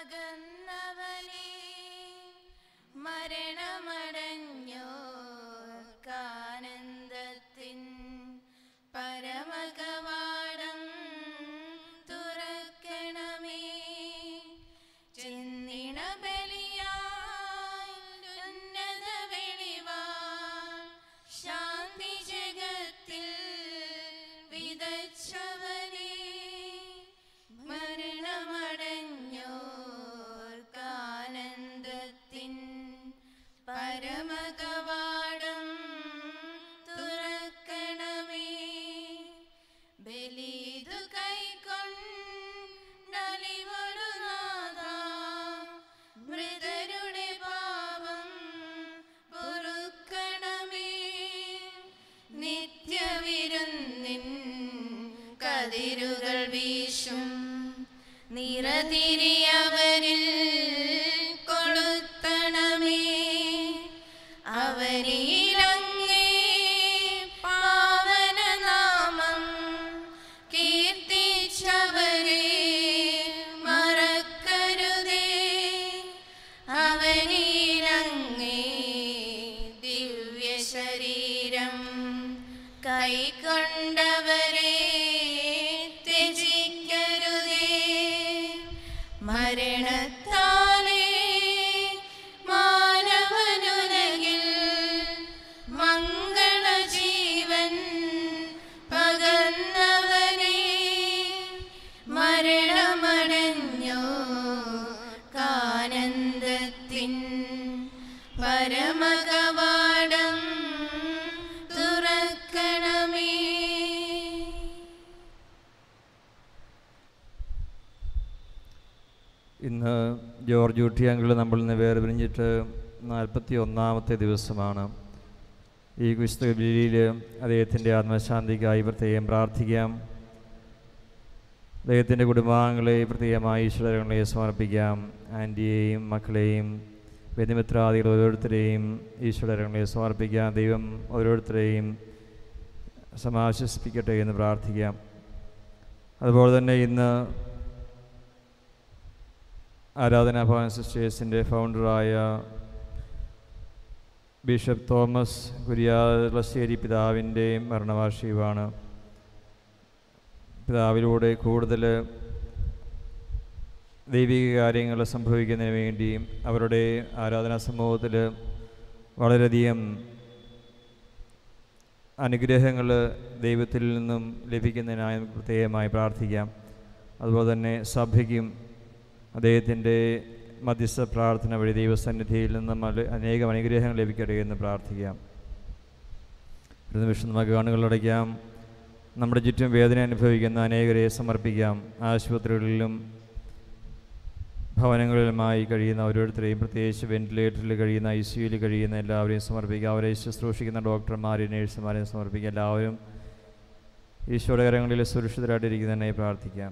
പകന്നവനെ മരണമടഞ്ഞോർക്കാനന്ദത്തിൻ പരമകവാടം തുറക്കണമേ ചെന്നിണ ബലിയായി ഉന്നത വെളിവാൾ ശാന്തി ജഗത്തിൽ വിതച്ചവനെ മരണമടഞ്ഞോർക്കാനന്ദത്തിൻ പരമകവാടം തുറക്കണമേ ബലിതു കൈക്കൊണ്ടലിവടു നാഥ മൃതരുടെ പാപം പൊറുക്കണമേ നിത്യവിരുന്നിൻ കതിരുകൾ വീശും നിറതിരിയവരിൽ കൊളുത്തണമേ അവരിലങ്ങേ പാവനനാമം കീർത്തിച്ചവരെ മറക്കരുതേ അവനിലങ്ങേ ദിവ്യ ശരീരം കൈക്കൊണ്ടവരെ ത്യജിക്കരുതേ മരണത്താലേ മാനവനുലകിൽ മംഗളജീവൻ പകർന്നവനെ മരണമടഞ്ഞോ കാനന്ദത്തിൻ പരമകവാടം തുറക്കണമേ ഇന്ന് ജോർജ് ഊട്ടിയാങ്കിൾ നമ്മളിൽ നിന്ന് വേർപിരിഞ്ഞിട്ട് നാൽപ്പത്തി ഒന്നാമത്തെ ദിവസമാണ് ഈ വിശുദ്ധ ബലിയിൽ അദ്ദേഹത്തിൻ്റെ ആത്മശാന്തിക്കായി പ്രത്യേകം പ്രാർത്ഥിക്കാം അദ്ദേഹത്തിൻ്റെ കുടുംബാംഗങ്ങളെ പ്രത്യേകമായി ഈശ്വരങ്ങളെ സമർപ്പിക്കാം ആൻറ്റിയെയും മക്കളെയും ബന്ധുമിത്രാദികൾ ഓരോരുത്തരെയും ഈശ്വരങ്ങളെ സമർപ്പിക്കാം ദൈവം ഓരോരുത്തരെയും സമാശ്വസിപ്പിക്കട്ടെ എന്ന് പ്രാർത്ഥിക്കാം അതുപോലെ തന്നെ ഇന്ന് ആരാധനാഭവൻ സിസ്റ്റേഴ്സിൻ്റെ ഫൗണ്ടറായ ബിഷപ്പ് തോമസ് കുര്യാളശ്ശേരി പിതാവിൻ്റെ മരണവാർഷികമാണ് പിതാവിലൂടെ കൂടുതൽ ദൈവിക കാര്യങ്ങൾ സംഭവിക്കുന്നതിന് വേണ്ടി അവരുടെ ആരാധനാ സമൂഹത്തിൽ വളരെയധികം അനുഗ്രഹങ്ങൾ ദൈവത്തിൽ നിന്നും ലഭിക്കുന്നതിനായി നമുക്ക് പ്രത്യേകമായി പ്രാർത്ഥിക്കാം അതുപോലെ തന്നെ സഭയ്ക്കും അദ്ദേഹത്തിൻ്റെ മധ്യസ്ഥ പ്രാർത്ഥന വഴി ദൈവസന്നിധിയിൽ നിന്നും അല- അനേകം അനുഗ്രഹങ്ങൾ ലഭിക്കട്ടെ എന്ന് പ്രാർത്ഥിക്കാം ഒരു നിമിഷം നമുക്ക് കണ്ണുകളടയ്ക്കാം നമ്മുടെ ചുറ്റും വേദന അനുഭവിക്കുന്ന അനേകരെ സമർപ്പിക്കാം ആശുപത്രികളിലും ഭവനങ്ങളിലുമായി കഴിയുന്ന ഓരോരുത്തരെയും പ്രത്യേകിച്ച് വെന്റിലേറ്ററിൽ കഴിയുന്ന ഐ സിയുയിൽ കഴിയുന്ന എല്ലാവരെയും സമർപ്പിക്കുക അവരെ ശുശ്രൂഷിക്കുന്ന ഡോക്ടർമാരെയും നേഴ്സുമാരെയും സമർപ്പിക്കുക എല്ലാവരും ഈശോയുടെ കരങ്ങളിൽ സുരക്ഷിതരായിട്ടിരിക്കുന്നതിനായി പ്രാർത്ഥിക്കാം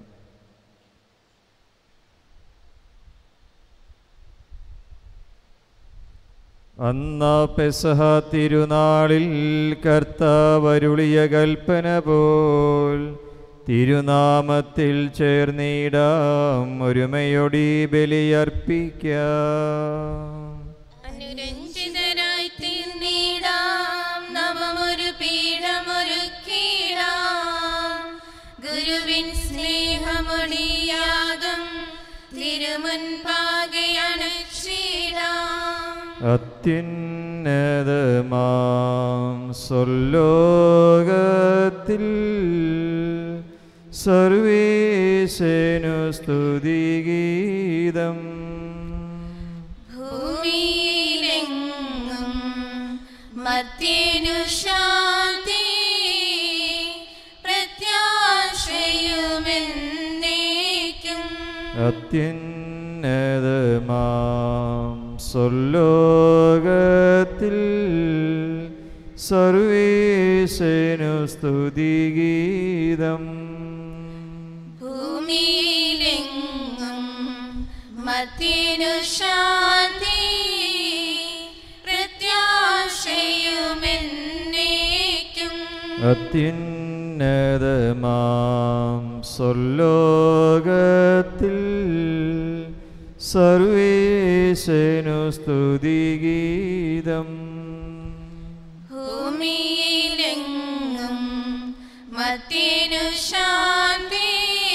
അന്ന പെസഹ തിരുനാളിൽ കർത്താവരുളിയ കൽപ്പന പോൽ തിരുനാമത്തിൽ ചേർന്നിടാം ഒരുമയൊടി ബലിയർപ്പിക്കാം അനുരഞ്ജിതരായി തീർന്നിടാം നവമൊരു പീഠമൊരുക്കിടാം ഗുരുവിൻ സ്നേഹമൊടിയാകം തിരുമുൻപാകെ അണച്ചിടാം അത്യുന്നതമാം സ്വലോകത്തിൽ സർവേശനു സ്തുതിഗീതം ഭൂമിയിലെങ്ങും മധ്യനു ശാന്തി പ്രത്യാശയുമെന്നേക്കും അത്യുന്നതമാം സ്വലോകത്തിൽ സർവേശനു സ്തുതിഗീതം ഭൂമിയിലെങ്ങും മധ്യനു ശാന്തി പ്രത്യാശയുമെന്നേക്കും അത്യുന്നതമാം സ്വലോകത്തിൽ സർവേശനു സ്തുതിഗീതം ഭൂമിയിലെങ്ങും മത്തിനു ശാന്തി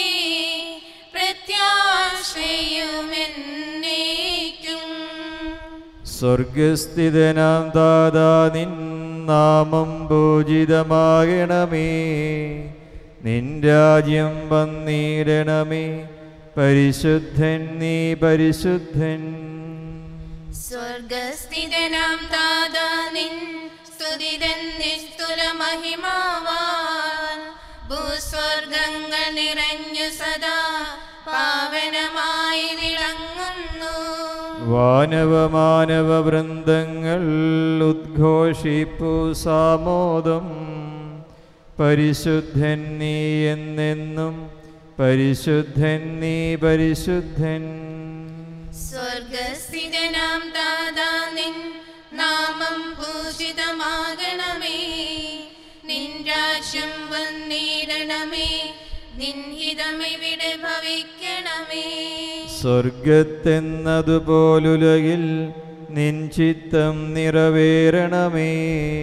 പ്രത്യാശയുമെന്നേക്കും സ്വർഗസ്ഥിതനാം ദാദാ നിൻ നാമം പൂജിതമാകണമേ നിൻ രാജ്യം വന്നിടണമേ പരിശുദ്ധൻ നീ പരിശുദ്ധൻ സ്വർഗസ്ഥിതനാം താതാ നിൻ സ്തുതിതൻ നിസ്തുല മഹിമാവാൻ ഭൂസ്വർഗങ്ങൾ നിറഞ്ഞു സദാ പാവനമായി വിളങ്ങുന്നു വാനവ മാനവ വൃന്ദങ്ങൾ ഉദ്ഘോഷിപ്പു സാമോദം പരിശുദ്ധൻ നീ എന്നെന്നും പരിശുദ്ധൻ നീ പരിശുദ്ധൻ സ്വർഗസ്ഥിതനാം താതാ നിൻ നാമം പൂജിതമാകണമേ നിൻ രാജ്യം വന്നിടണമേ നിൻ ഹിതമിവിടെ ഭവിക്കണമേ സ്വർഗത്തെന്നതുപോലുലകിൽ നിൻ ചിത്തം നിറവേറണമേ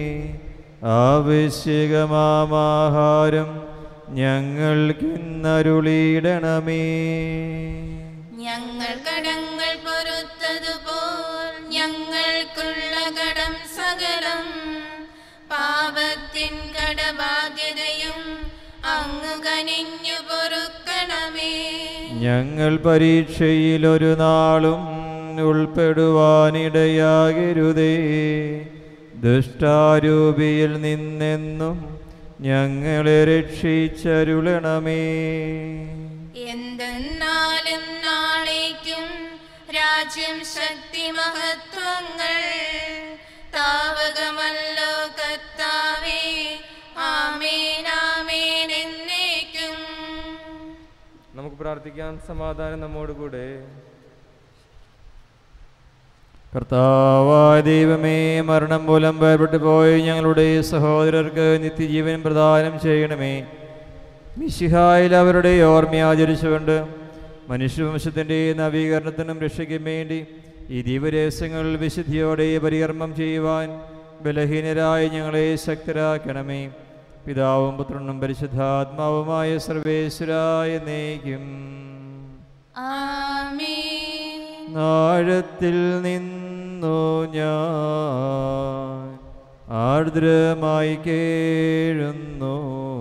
ആവശ്യകമാഹാരം ഞങ്ങൾക്കിന്നരുളിയിടണമേ ഞങ്ങൾ കടങ്ങൾ പൊറുത്തതുപോൽ ഞങ്ങൾക്കുള്ള കടം സകലം പാപത്തിൻ കടബാധ്യതയും അങ്ങു കനിഞ്ഞു പൊറുക്കണമേ ഞങ്ങൾ പരീക്ഷയിൽ ഒരു നാളും ഉൾപ്പെടുവാനിടയാകരുതേ ദുഷ്ടാരൂപിയിൽ നിന്നെന്നും ഞങ്ങളെ രക്ഷിച്ചരുളണമേ എന്തെന്നാലും നാളേക്കും രാജ്യം ശക്തി മഹത്വങ്ങൾ താവകമല്ലോ കർത്താവേ ആമേൻ ആമേൻ എന്നേക്കും നമുക്ക് പ്രാർത്ഥിക്കാം സമാധാനം നമ്മോട് കൂടെ കർത്താവായ ദൈവമേ മരണം മൂലം വേർപെട്ടു പോയി ഞങ്ങളുടെ സഹോദരർക്ക് നിത്യജീവൻ പ്രദാനം ചെയ്യണമേ മിശിഹായിൽ അവരുടെ ഓർമ്മ ആചരിച്ചുകൊണ്ട് മനുഷ്യവംശത്തിൻ്റെ നവീകരണത്തിനും രക്ഷയ്ക്കും വേണ്ടി ഈ ദീപരഹസ്യങ്ങൾ വിശുദ്ധിയോടെ പരികർമ്മം ചെയ്യുവാൻ ബലഹീനരായി ഞങ്ങളെ ശക്തരാക്കണമേ പിതാവും പുത്രനും പരിശുദ്ധാത്മാവുമായ സർവേശ്വരായ നയിക്കും ആമേൻ ആഴത്തിൽ നിന്നു ഞാൻ ആർദ്രമായി കേഴുന്നു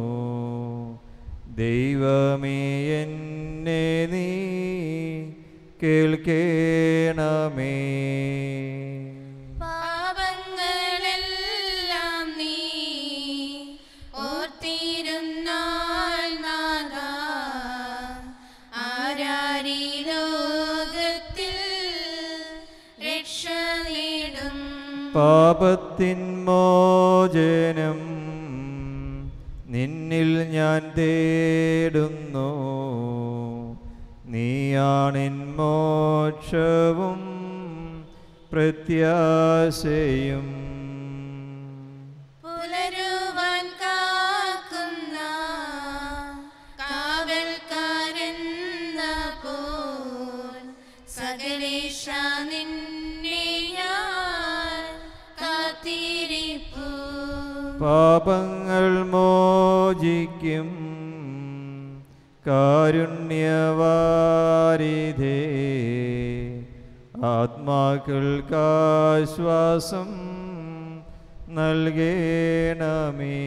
ദൈവമേ എന്നെ നീ കേൾക്കേണമേ പാപങ്ങളെല്ലാം നീ ഓർത്തിരുന്നാൽ നാഥാ ആരാരി ലോകത്തിൽ രക്ഷ നേടും പാപത്തിൻ മോചനം നിന്നിൽ ഞാൻ തേടുന്നു നീയാണിൻ മോക്ഷവും പ്രത്യാശയും പുലരുവാൻ കാക്കുന്ന കാവൽക്കാരെന്ന പോൽ സകലേശ നിന്നെ ഞാൻ കാത്തിരിപ്പു പാപങ്ങൾ മോചിക്കും കാരുണ്യവാരിധേ ആത്മാക്കൾക്കാശ്വാസം നൽകേണമേ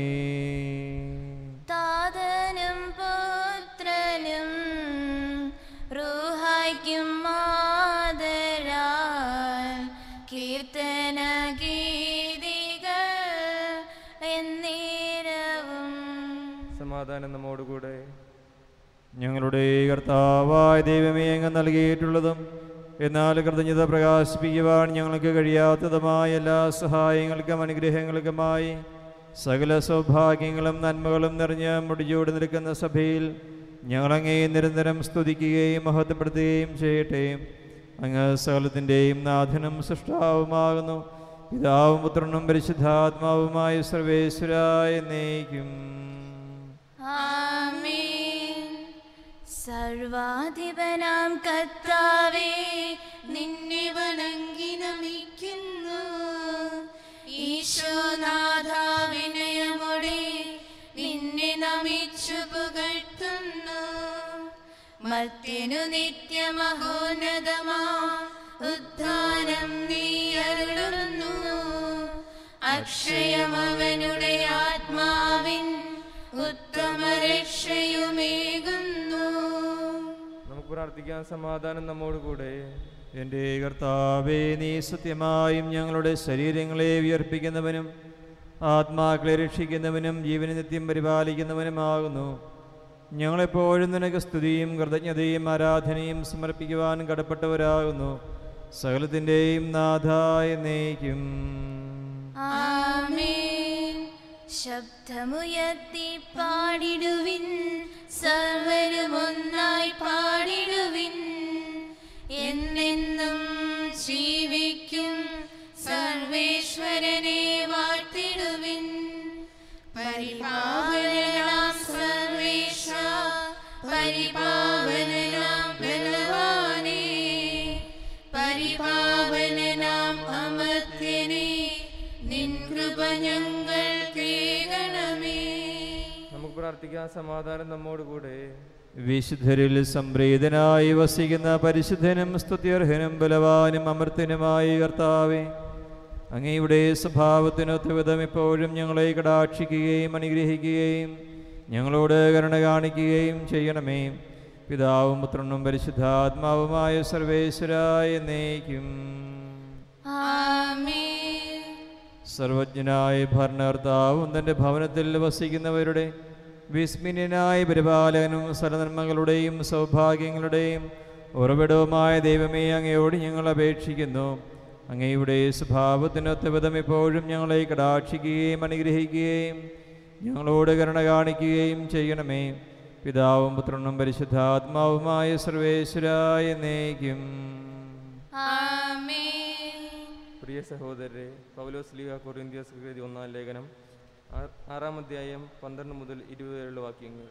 താതനും പുത്രനും റൂഹായ്ക്കും മാതരാൽ കീർത്തന ഗീതികൾ എന്നേരവും സമാധാനം നമ്മോടുകൂടെ ഞങ്ങളുടെ കർത്താവായ ദൈവമേ അങ്ങ് നൽകിയിട്ടുള്ളതും എന്നാൽ കൃതജ്ഞത പ്രകാശിപ്പിക്കുവാൻ ഞങ്ങൾക്ക് കഴിയാത്തതുമായ എല്ലാ സഹായങ്ങൾക്കും അനുഗ്രഹങ്ങൾക്കുമായി സകല സൗഭാഗ്യങ്ങളും നന്മകളും നിറഞ്ഞ് മുടിചൂട് നിൽക്കുന്ന സഭയിൽ ഞങ്ങളങ്ങേ നിരന്തരം സ്തുതിക്കുകയും മഹത്വപ്പെടുത്തുകയും ചെയ്യട്ടെ അങ്ങ് സകലത്തിൻ്റെയും നാഥനും സൃഷ്ടാവുമാകുന്നു പിതാവും പുത്രനും പരിശുദ്ധാത്മാവുമായ സർവേശ്വരായ നയിക്കും ആമേൻ സർവാധിപനാം കർത്താവേ നിന്നെ വണങ്ങി നമിക്കുന്നു ഈശോനാഥ വിനയമോടെ നിന്നെ നമിച്ചു പുകഴ്ത്തുന്നു മർത്യനു നിത്യമഹോന്നതമാ ഉദ്ധാനം നീ അരുളുന്നു അക്ഷയമവനുടെ ആത്മാവിൻ ഉത്തമ രക്ഷയുമേകുന്നു നമുക്ക് പ്രാർത്ഥിക്കാൻ സമാധാനം നമ്മോട് കൂടെ എൻ്റെ കർത്താവേ നീ സത്യമായും ഞങ്ങളുടെ ശരീരങ്ങളെ വിയർപ്പിക്കുന്നവനും ആത്മാക്കളെ രക്ഷിക്കുന്നവനും ജീവനെ നിത്യം പരിപാലിക്കുന്നവനുമാകുന്നു ഞങ്ങളെപ്പോഴും നിനക്ക് സ്തുതിയും കൃതജ്ഞതയും ആരാധനയും സമർപ്പിക്കുവാൻ കടപ്പെട്ടവരാകുന്നു സകലത്തിൻ്റെയും നാഥായ നയിക്കും ആമേൻ ശബ്ദമുയർത്തി പാടിടുവിൻ സർവരും ഒന്നായി പാടിടുവിൻ എന്നെന്നും ജീവിക്കും സർവേശ്വരനെ വാഴ്ത്തിടുവിൻ പരിപാവനാം സർവേശ പരിപാവനാം ബലവാനേ പരിപാവനാം അമർത്യനേ നിൻ കൃപ ഞങ്ങൾ കേൾക്കണമേ നമുക്ക് പ്രാർത്ഥിക്കാൻ സമാധാനം നമ്മോട് കൂടെ വിശുദ്ധരിൽ സംപ്രീതനായി വസിക്കുന്ന പരിശുദ്ധനും സ്തുത്യർഹനും ബലവാനും അമർത്തനുമായി കർത്താവെ അങ്ങയുടെ സ്വഭാവത്തിനൊത്ത വിധം എപ്പോഴും ഞങ്ങളെ കടാക്ഷിക്കുകയും അനുഗ്രഹിക്കുകയും ഞങ്ങളോട് കരുണ കാണിക്കുകയും ചെയ്യണമേ പിതാവും പുത്രനും പരിശുദ്ധാത്മാവുമായ സർവേശ്വരായ നയിക്കും ആമേൻ സർവജ്ഞനായ ഭരണകർത്താവും തൻ്റെ ഭവനത്തിൽ വസിക്കുന്നവരുടെ വിസ്മിന്യനായ പരിപാലകനും സർവനന്മകളുടെയും സൗഭാഗ്യങ്ങളുടെയും ഉറവിടവുമായ ദൈവമേ അങ്ങയോട് ഞങ്ങൾ അപേക്ഷിക്കുന്നു അങ്ങയുടെ സ്വഭാവത്തിനൊത്ത വിധം എപ്പോഴും ഞങ്ങളെ കടാക്ഷിക്കുകയും അനുഗ്രഹിക്കുകയും ഞങ്ങളോട് കരുണ കാണിക്കുകയും ചെയ്യണമേ പിതാവും പുത്രനും പരിശുദ്ധാത്മാവുമായ സർവേശ്വരായ നയിക്കും ആമേൻ പ്രിയ സഹോദരരെ പൗലോസ് ലീഗ കൊറിന്ത്യസ് എഴുതിയ ഒന്നാം ലേഖനം ആ- ആറാം അധ്യായം പന്ത്രണ്ട് മുതൽ ഇരുപത് വരെയുള്ള വാക്യങ്ങൾ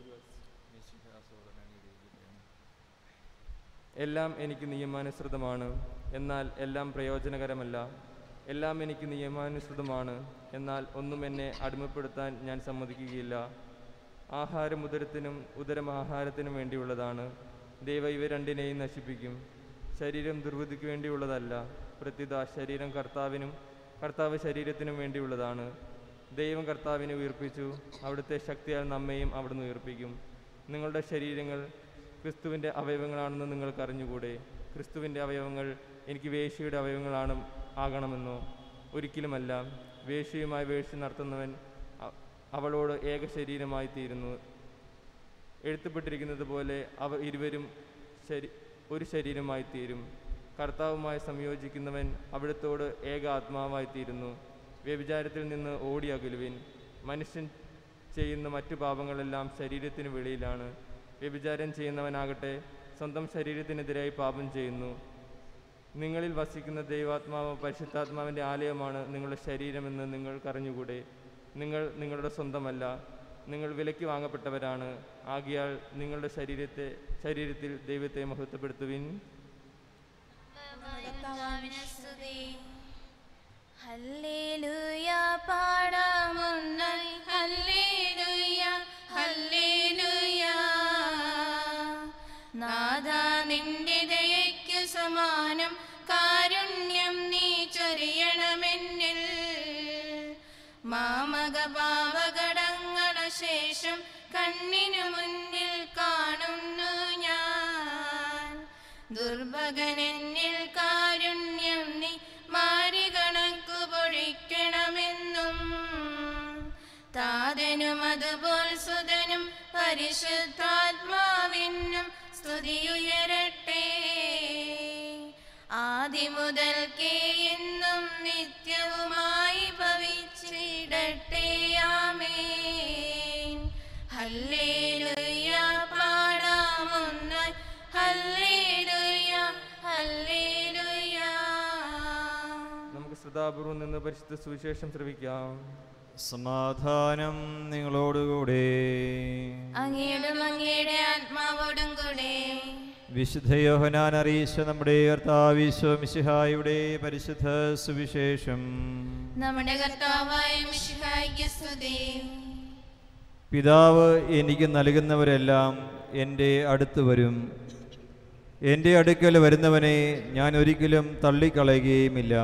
എല്ലാം എനിക്ക് നിയമാനുസൃതമാണ് എന്നാൽ എല്ലാം പ്രയോജനകരമല്ല എല്ലാം എനിക്ക് നിയമാനുസൃതമാണ് എന്നാൽ ഒന്നും എന്നെ അടിമപ്പെടുത്താൻ ഞാൻ സമ്മതിക്കുകയില്ല ആഹാരം ഉദരത്തിനും ഉദരം ആഹാരത്തിനും വേണ്ടിയുള്ളതാണ് ദൈവ ഇവ രണ്ടിനെയും നശിപ്പിക്കും ശരീരം ദുർബുദ്ധിക്ക് വേണ്ടിയുള്ളതല്ല പ്രത്യുത ശരീരം കർത്താവിനും കർത്താവ് ശരീരത്തിനും വേണ്ടിയുള്ളതാണ് ദൈവം കർത്താവിനെ ഉയർപ്പിച്ചു അവിടുത്തെ ശക്തിയാൽ നമ്മെയും അവിടുന്ന് ഉയർപ്പിക്കും നിങ്ങളുടെ ശരീരങ്ങൾ ക്രിസ്തുവിൻ്റെ അവയവങ്ങളാണെന്ന് നിങ്ങൾക്ക് അറിഞ്ഞുകൂടെ ക്രിസ്തുവിൻ്റെ അവയവങ്ങൾ എനിക്ക് വേശ്യയുടെ അവയവങ്ങളാണ് ആകണമെന്നോ ഒരിക്കലുമല്ല വേശ്യയുമായി വേശ്യ നടത്തുന്നവൻ അ- അവളോട് ഏക ശരീരമായി തീരുന്നു എഴുത്തപ്പെട്ടിരിക്കുന്നത് പോലെ അവ ഇരുവരും ശരി ഒരു ശരീരമായി തീരും കർത്താവുമായി സംയോജിക്കുന്നവൻ അവിടുത്തോട് ഏക ആത്മാവായി തീരുന്നു വ്യഭിചാരത്തിൽ നിന്ന് ഓടി അകലുവിൻ മനുഷ്യൻ ചെയ്യുന്ന മറ്റു പാപങ്ങളെല്ലാം ശരീരത്തിന് വെളിയിലാണ് വ്യഭിചാരം ചെയ്യുന്നവനാകട്ടെ സ്വന്തം ശരീരത്തിനെതിരായി പാപം ചെയ്യുന്നു നിങ്ങളിൽ വസിക്കുന്ന ദൈവാത്മാവ് പരിശുദ്ധാത്മാവിൻ്റെ ആലയമാണ് നിങ്ങളുടെ ശരീരമെന്ന് നിങ്ങൾക്കറിഞ്ഞുകൂടെ നിങ്ങൾ നിങ്ങളുടെ സ്വന്തമല്ല നിങ്ങൾ വിലയ്ക്ക് വാങ്ങപ്പെട്ടവരാണ് ആകിയാൽ നിങ്ങളുടെ ശരീരത്തെ ശരീരത്തിൽ ദൈവത്തെ മഹത്വപ്പെടുത്തുവിൻ ഹല്ലേലൂയ പാടാമൊന്നായി ഹല്ലേലൂയ ഹല്ലേലൂയ നാഥ നിന്റെ ദയയ്ക്കു സമാനം കാരുണ്യം നീ ചൊരിയണമെന്നിൽ മാമക പാവകടങ്ങള ശേഷം കണ്ണിനു മുന്നിൽ കാണുന്നു ഞാൻ ദുർഭകനെന്നിൽ കാരുണ്യം നീ മാരി കണക്കു പൊഴിക്കണമെന്നും താതനും അതുപോൽ സുതനും പരിശുദ്ധാത്മാവിനും സ്തുതിയുയരട്ടെ ആദിമുതൽക്കേ എന്നും നിത്യവുമായി ഭവിച്ചിടട്ടെ ആമേൻ ഹല്ലേലൂയ പാടാമൊന്നായി ഹല്ലേലൂയ ഹല്ലേലൂയ നമുക്ക് ശ്രദ്ധാപൂർവം നിന്ന് പരിശുദ്ധ സുവിശേഷം ശ്രവിക്കാം സമാധാനം നിങ്ങളോടുകൂടെ അങ്ങയോടും അങ്ങയുടെ ആത്മാവോടും കൂടെ വിശുദ്ധ യോഹനാൻ അറിയിച്ച നമ്മുടെ കർത്താവിശ്വ മിശിഹായുടെ പരിശുദ്ധ സുവിശേഷം നമ്മുടെ കർത്താവായ മിശിഹായിക്ക് സ്തുതി പിതാവ് എനിക്ക് നൽകുന്നവരെല്ലാം എൻ്റെ അടുത്ത് വരും എൻ്റെ അടുക്കൽ വരുന്നവനെ ഞാൻ ഒരിക്കലും തള്ളിക്കളയുകയുമില്ല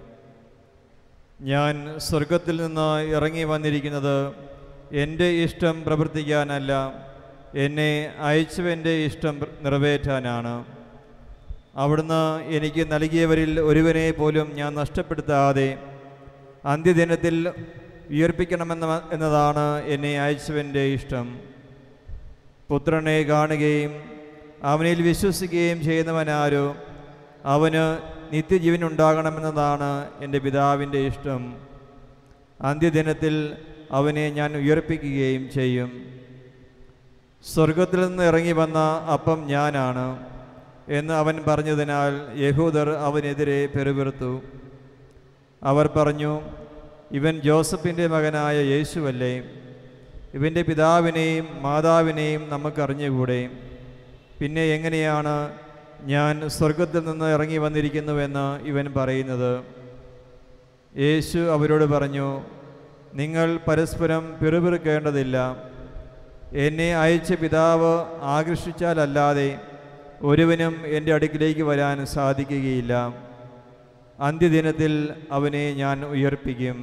ഞാൻ സ്വർഗത്തിൽ നിന്ന് ഇറങ്ങി വന്നിരിക്കുന്നത് എൻ്റെ ഇഷ്ടം പ്രവർത്തിക്കാനല്ല എന്നെ അയച്ചവൻ്റെ ഇഷ്ടം നിറവേറ്റാനാണ് അവിടുന്ന് എനിക്ക് നൽകിയവരിൽ ഒരുവനെ പോലും ഞാൻ നഷ്ടപ്പെടുത്താതെ അന്ത്യദിനത്തിൽ ഉയർപ്പിക്കണമെന്ന എന്നതാണ് എന്നെ അയച്ചവൻ്റെ ഇഷ്ടം പുത്രനെ കാണുകയും അവനിൽ വിശ്വസിക്കുകയും ചെയ്യുന്നവനാരോ അവന് നിത്യജീവൻ ഉണ്ടാകണമെന്നതാണ് എൻ്റെ പിതാവിൻ്റെ ഇഷ്ടം അന്ത്യദിനത്തിൽ അവനെ ഞാൻ ഉയർപ്പിക്കുകയും ചെയ്യും സ്വർഗത്തിൽ നിന്ന് ഇറങ്ങി വന്ന അപ്പം ഞാനാണ് എന്ന് അവൻ പറഞ്ഞതിനാൽ യഹൂദർ അവനെതിരെ പെരുവിറുത്തു അവർ പറഞ്ഞു ഇവൻ ജോസഫിൻ്റെ മകനായ യേശുവല്ലേ ഇവൻ്റെ പിതാവിനെയും മാതാവിനെയും നമുക്കറിഞ്ഞുകൂടെ പിന്നെ എങ്ങനെയാണ് ഞാൻ സ്വർഗത്തിൽ നിന്ന് ഇറങ്ങി വന്നിരിക്കുന്നുവെന്ന് ഇവൻ പറയുന്നത് യേശു അവരോട് പറഞ്ഞു നിങ്ങൾ പരസ്പരം പിറുപിറുക്കേണ്ടതില്ല എന്നെ അയച്ച പിതാവ് ആകർഷിച്ചാലല്ലാതെ ഒരുവനും എൻ്റെ അടുക്കിലേക്ക് വരാൻ സാധിക്കുകയില്ല അന്ത്യദിനത്തിൽ അവനെ ഞാൻ ഉയർപ്പിക്കും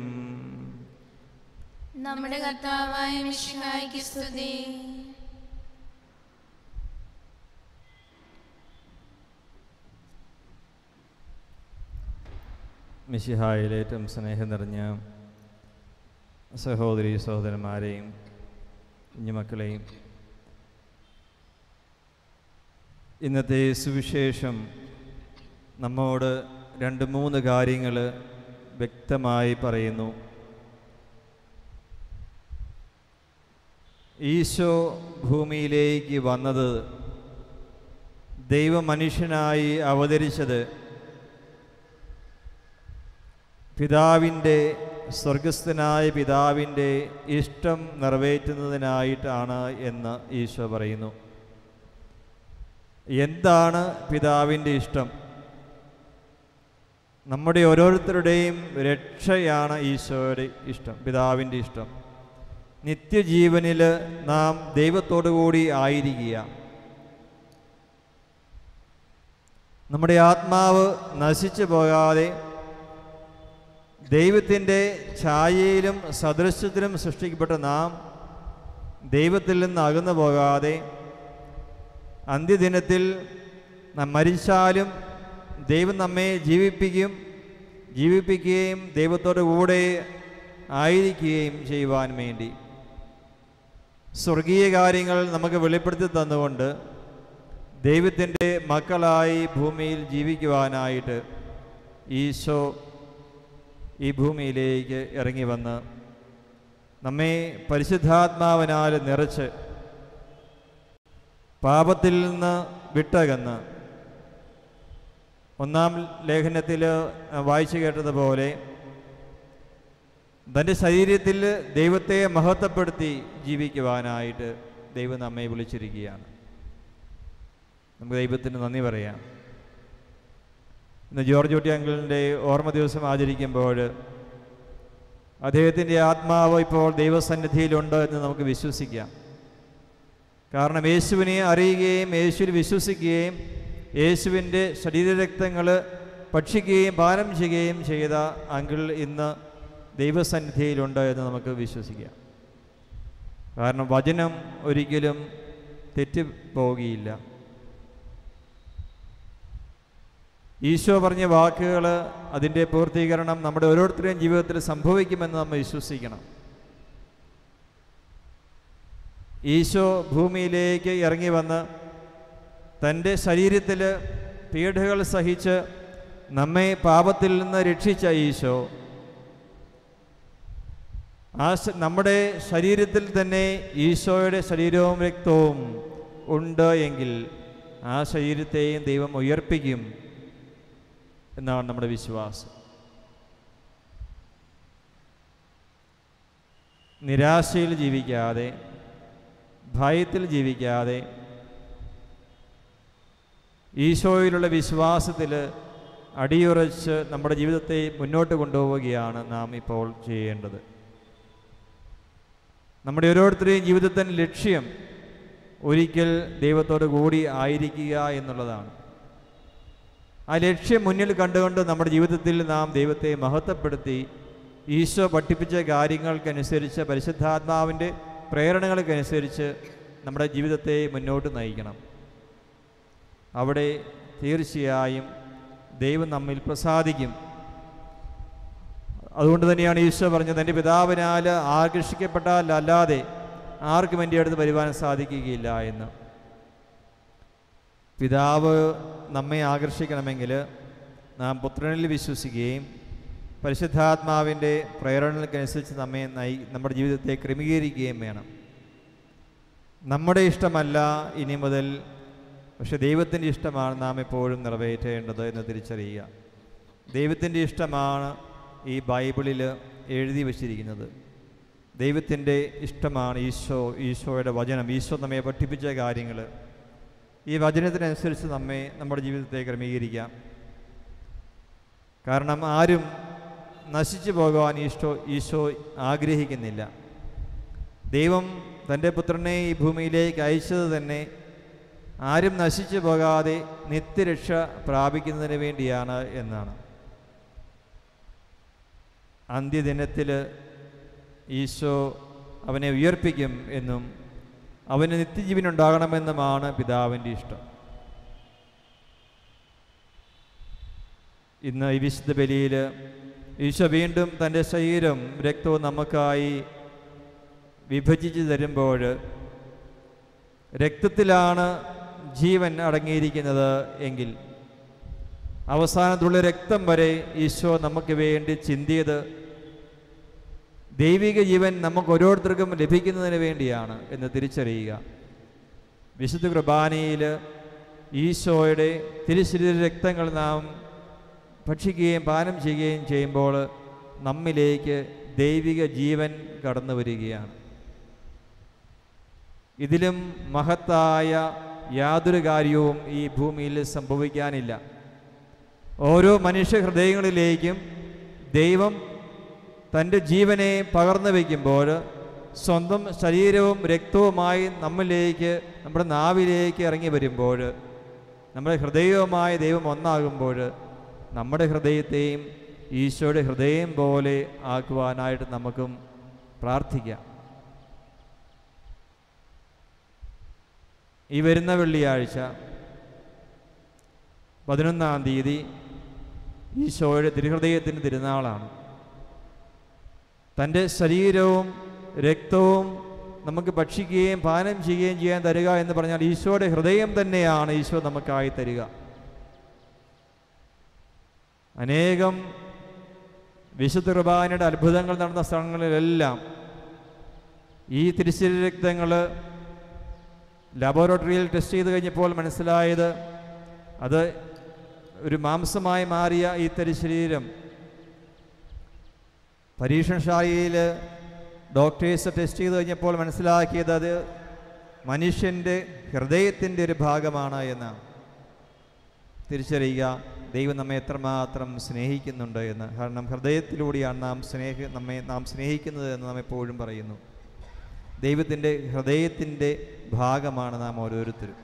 നമ്മുടെ കർത്താവായ മിശിഹായിക്ക് സ്തുതി മിശിഹായിൽ ഏറ്റവും സ്നേഹം നിറഞ്ഞ സഹോദരി സഹോദരന്മാരെയും കുഞ്ഞുമക്കളെയും ഇന്നത്തെ സുവിശേഷം നമ്മോട് രണ്ട് മൂന്ന് കാര്യങ്ങൾ വ്യക്തമായി പറയുന്നു ഈശോ ഭൂമിയിലേക്ക് വന്നത് ദൈവമനുഷ്യനായി അവതരിച്ചത് പിതാവിൻ്റെ സ്വർഗസ്ഥനായ പിതാവിൻ്റെ ഇഷ്ടം നിറവേറ്റുന്നതിനായിട്ടാണ് എന്ന് ഈശോ പറയുന്നു എന്താണ് പിതാവിൻ്റെ ഇഷ്ടം നമ്മുടെ ഓരോരുത്തരുടെയും രക്ഷയാണ് ഈശോയുടെ ഇഷ്ടം പിതാവിൻ്റെ ഇഷ്ടം നിത്യജീവനിൽ നാം ദൈവത്തോടു കൂടി ആയിരിക്കുക നമ്മുടെ ആത്മാവ് നശിച്ചു പോകാതെ ദൈവത്തിൻ്റെ ഛായയിലും സദൃശ്യത്തിലും സൃഷ്ടിക്കപ്പെട്ട നാം ദൈവത്തിൽ നിന്ന് അകന്നു പോകാതെ അന്ത്യദിനത്തിൽ നാം മരിച്ചാലും ദൈവം നമ്മെ ജീവിപ്പിക്കും ജീവിപ്പിക്കുകയും ദൈവത്തോടു കൂടെ ആയിരിക്കുകയും ചെയ്യുവാൻ വേണ്ടി സ്വർഗീയ കാര്യങ്ങൾ നമുക്ക് വെളിപ്പെടുത്തി തന്നുകൊണ്ട് ദൈവത്തിൻ്റെ മക്കളായി ഭൂമിയിൽ ജീവിക്കുവാനായിട്ട് ഈശോ ഈ ഭൂമിയിലേക്ക് ഇറങ്ങി വന്ന് നമ്മെ പരിശുദ്ധാത്മാവിനാൽ നിറച്ച് പാപത്തിൽ നിന്ന് വിട്ടകന്ന് ഒന്നാം ലേഖനത്തിൽ വായിച്ചു കേട്ടതുപോലെ തൻ്റെ ശരീരത്തിൽ ദൈവത്തെ മഹത്വപ്പെടുത്തി ജീവിക്കുവാനായിട്ട് ദൈവം നമ്മെ വിളിച്ചിരിക്കുകയാണ് നമുക്ക് ദൈവത്തിന് നന്ദി പറയാം ഇന്ന് ജോർജ് കുട്ടി അങ്കിളിൻ്റെ ഓർമ്മ ദിവസം ആചരിക്കുമ്പോൾ അദ്ദേഹത്തിൻ്റെ ആത്മാവ് ഇപ്പോൾ ദൈവസന്നിധിയിലുണ്ട് എന്ന് നമുക്ക് വിശ്വസിക്കാം കാരണം യേശുവിനെ അറിയുകയും യേശുവിൽ വിശ്വസിക്കുകയും യേശുവിൻ്റെ ശരീരരക്തങ്ങൾ ഭക്ഷിക്കുകയും പാനം ചെയ്യുകയും ചെയ്ത അങ്കിൾ ഇന്ന് ദൈവസന്നിധിയിലുണ്ട് എന്ന് നമുക്ക് വിശ്വസിക്കാം കാരണം വചനം ഒരിക്കലും തെറ്റിപ്പോവുകയില്ല ഈശോ പറഞ്ഞ വാക്കുകൾ അതിൻ്റെ പൂർത്തീകരണം നമ്മുടെ ഓരോരുത്തരുടെയും ജീവിതത്തിൽ സംഭവിക്കുമെന്ന് നമ്മൾ വിശ്വസിക്കണം ഈശോ ഭൂമിയിലേക്ക് ഇറങ്ങി വന്ന് തൻ്റെ ശരീരത്തിൽ പീഡകൾ സഹിച്ച് നമ്മെ പാപത്തിൽ നിന്ന് രക്ഷിച്ച ഈശോ ആ ശ- നമ്മുടെ ശരീരത്തിൽ തന്നെ ഈശോയുടെ ശരീരവും രക്തവും ഉണ്ട് എങ്കിൽ ആ ശരീരത്തെയും ദൈവം ഉയർപ്പിക്കും എന്നാണ് നമ്മുടെ വിശ്വാസം നിരാശയിൽ ജീവിക്കാതെ ഭയത്തിൽ ജീവിക്കാതെ ഈശോയിലുള്ള വിശ്വാസത്തിൽ അടിയുറച്ച് നമ്മുടെ ജീവിതത്തെ മുന്നോട്ട് കൊണ്ടുപോവുകയാണ് നാം ഇപ്പോൾ ചെയ്യേണ്ടത് നമ്മുടെ ഓരോരുത്തരുടെയും ജീവിതത്തിൻ്റെ ലക്ഷ്യം ഒരിക്കൽ ദൈവത്തോട് കൂടി ആയിരിക്കുക എന്നുള്ളതാണ് ആ ലക്ഷ്യം മുന്നിൽ കണ്ടുകൊണ്ട് നമ്മുടെ ജീവിതത്തിൽ നാം ദൈവത്തെ മഹത്വപ്പെടുത്തി ഈശോ പഠിപ്പിച്ച കാര്യങ്ങൾക്കനുസരിച്ച് പരിശുദ്ധാത്മാവിൻ്റെ പ്രേരണകൾക്കനുസരിച്ച് നമ്മുടെ ജീവിതത്തെ മുന്നോട്ട് നയിക്കണം അവിടെ തീർച്ചയായും ദൈവം നമ്മിൽ പ്രസാദിക്കും അതുകൊണ്ട് തന്നെയാണ് ഈശോ പറഞ്ഞത് എൻ്റെ പിതാവിനാൽ ആകർഷിക്കപ്പെട്ടാൽ അല്ലാതെ ആർക്കും എൻ്റെ അടുത്ത് വരുവാൻ സാധിക്കുകയില്ല എന്ന് പിതാവ് നമ്മെ ആകർഷിക്കണമെങ്കിൽ നാം പുത്രനിൽ വിശ്വസിക്കുകയും പരിശുദ്ധാത്മാവിൻ്റെ പ്രേരണകൾക്കനുസരിച്ച് നമ്മെ നയി നമ്മുടെ ജീവിതത്തെ ക്രമീകരിക്കുകയും വേണം നമ്മുടെ ഇഷ്ടമല്ല ഇനി മുതൽ പക്ഷെ ദൈവത്തിൻ്റെ ഇഷ്ടമാണ് നാം എപ്പോഴും നിറവേറ്റേണ്ടത് എന്ന് തിരിച്ചറിയുക ദൈവത്തിൻ്റെ ഇഷ്ടമാണ് ഈ ബൈബിളിൽ എഴുതി വച്ചിരിക്കുന്നത് ദൈവത്തിൻ്റെ ഇഷ്ടമാണ് ഈശോ ഈശോയുടെ വചനം ഈശോ നമ്മെ പഠിപ്പിച്ച കാര്യങ്ങൾ ഈ വചനത്തിനനുസരിച്ച് നമ്മെ നമ്മുടെ ജീവിതത്തെ ക്രമീകരിക്കാം കാരണം ആരും നശിച്ചു പോകാൻ ഈശോ ഈശോ ആഗ്രഹിക്കുന്നില്ല ദൈവം തൻ്റെ പുത്രനെ ഈ ഭൂമിയിലേക്ക് അയച്ചത് തന്നെ ആരും നശിച്ചു പോകാതെ നിത്യരക്ഷ പ്രാപിക്കുന്നതിന് വേണ്ടിയാണ് എന്നാണ് അന്ത്യദിനത്തിൽ ഈശോ അവനെ ഉയർപ്പിക്കും എന്നും അവന് നിത്യജീവനുണ്ടാകണമെന്നുമാണ് പിതാവിൻ്റെ ഇഷ്ടം ഇന്ന് ഈ വിശുദ്ധ ബലിയിൽ ഈശോ വീണ്ടും തൻ്റെ ശരീരം രക്തവും നമുക്കായി വിഭജിച്ച് തരുമ്പോൾ രക്തത്തിലാണ് ജീവൻ അടങ്ങിയിരിക്കുന്നത് എങ്കിൽ അവസാനത്തുള്ള രക്തം വരെ ഈശോ നമുക്ക് വേണ്ടി ചിന്തിയത് ദൈവിക ജീവൻ നമുക്ക് ഓരോരുത്തർക്കും ലഭിക്കുന്നതിന് വേണ്ടിയാണ് എന്ന് തിരിച്ചറിയുക വിശുദ്ധ കുർബാനയിൽ ഈശോയുടെ തിരുശരീര രക്തങ്ങൾ നാം ഭക്ഷിക്കുകയും പാനം ചെയ്യുകയും ചെയ്യുമ്പോൾ നമ്മിലേക്ക് ദൈവിക ജീവൻ കടന്നു വരികയാണ് ഇതിലും മഹത്തായ യാതൊരു കാര്യവും ഈ ഭൂമിയിൽ സംഭവിക്കാനില്ല ഓരോ മനുഷ്യ ഹൃദയങ്ങളിലേക്കും ദൈവം തൻ്റെ ജീവനെ പകർന്നു വയ്ക്കുമ്പോൾ സ്വന്തം ശരീരവും രക്തവുമായി നമ്മിലേക്ക് നമ്മുടെ നാവിലേക്ക് ഇറങ്ങി വരുമ്പോൾ നമ്മുടെ ഹൃദയവുമായി ദൈവം ഒന്നാകുമ്പോൾ നമ്മുടെ ഹൃദയത്തെയും ഈശോയുടെ ഹൃദയം പോലെ ആക്കുവാനായിട്ട് നമുക്കും പ്രാർത്ഥിക്കാം ഈ വരുന്ന വെള്ളിയാഴ്ച പതിനൊന്നാം തീയതി ഈശോയുടെ തിരുഹൃദയത്തിൻ്റെ തിരുനാളാണ് തൻ്റെ ശരീരവും രക്തവും നമുക്ക് ഭക്ഷിക്കുകയും പാനം ചെയ്യുകയും ചെയ്യാൻ തരിക എന്ന് പറഞ്ഞാൽ ഈശോയുടെ ഹൃദയം തന്നെയാണ് ഈശോ നമുക്കായി തരിക അനേകം വിശുദ്ധ കുർബാനയുടെ അത്ഭുതങ്ങൾ നടന്ന സ്ഥലങ്ങളിലെല്ലാം ഈ തിരുശരീര രക്തങ്ങൾ ലബോറട്ടറിയിൽ ടെസ്റ്റ് ചെയ്ത് കഴിഞ്ഞപ്പോൾ മനസ്സിലായത് അത് ഒരു മാംസമായി മാറിയ ഈ തരിശരീരം പരീക്ഷണശാലയിൽ ഡോക്ടേഴ്സ് ടെസ്റ്റ് ചെയ്ത് കഴിഞ്ഞപ്പോൾ മനസ്സിലാക്കിയത് അത് മനുഷ്യൻ്റെ ഹൃദയത്തിൻ്റെ ഒരു ഭാഗമാണ് എന്നാണ് തിരിച്ചറിയുക ദൈവം നമ്മെ എത്രമാത്രം സ്നേഹിക്കുന്നുണ്ട് എന്ന് കാരണം ഹൃദയത്തിലൂടെയാണ് നാം സ്നേഹ നമ്മെ നാം സ്നേഹിക്കുന്നത് എന്ന് നാം എപ്പോഴും പറയുന്നു ദൈവത്തിൻ്റെ ഹൃദയത്തിൻ്റെ ഭാഗമാണ് നാം ഓരോരുത്തരും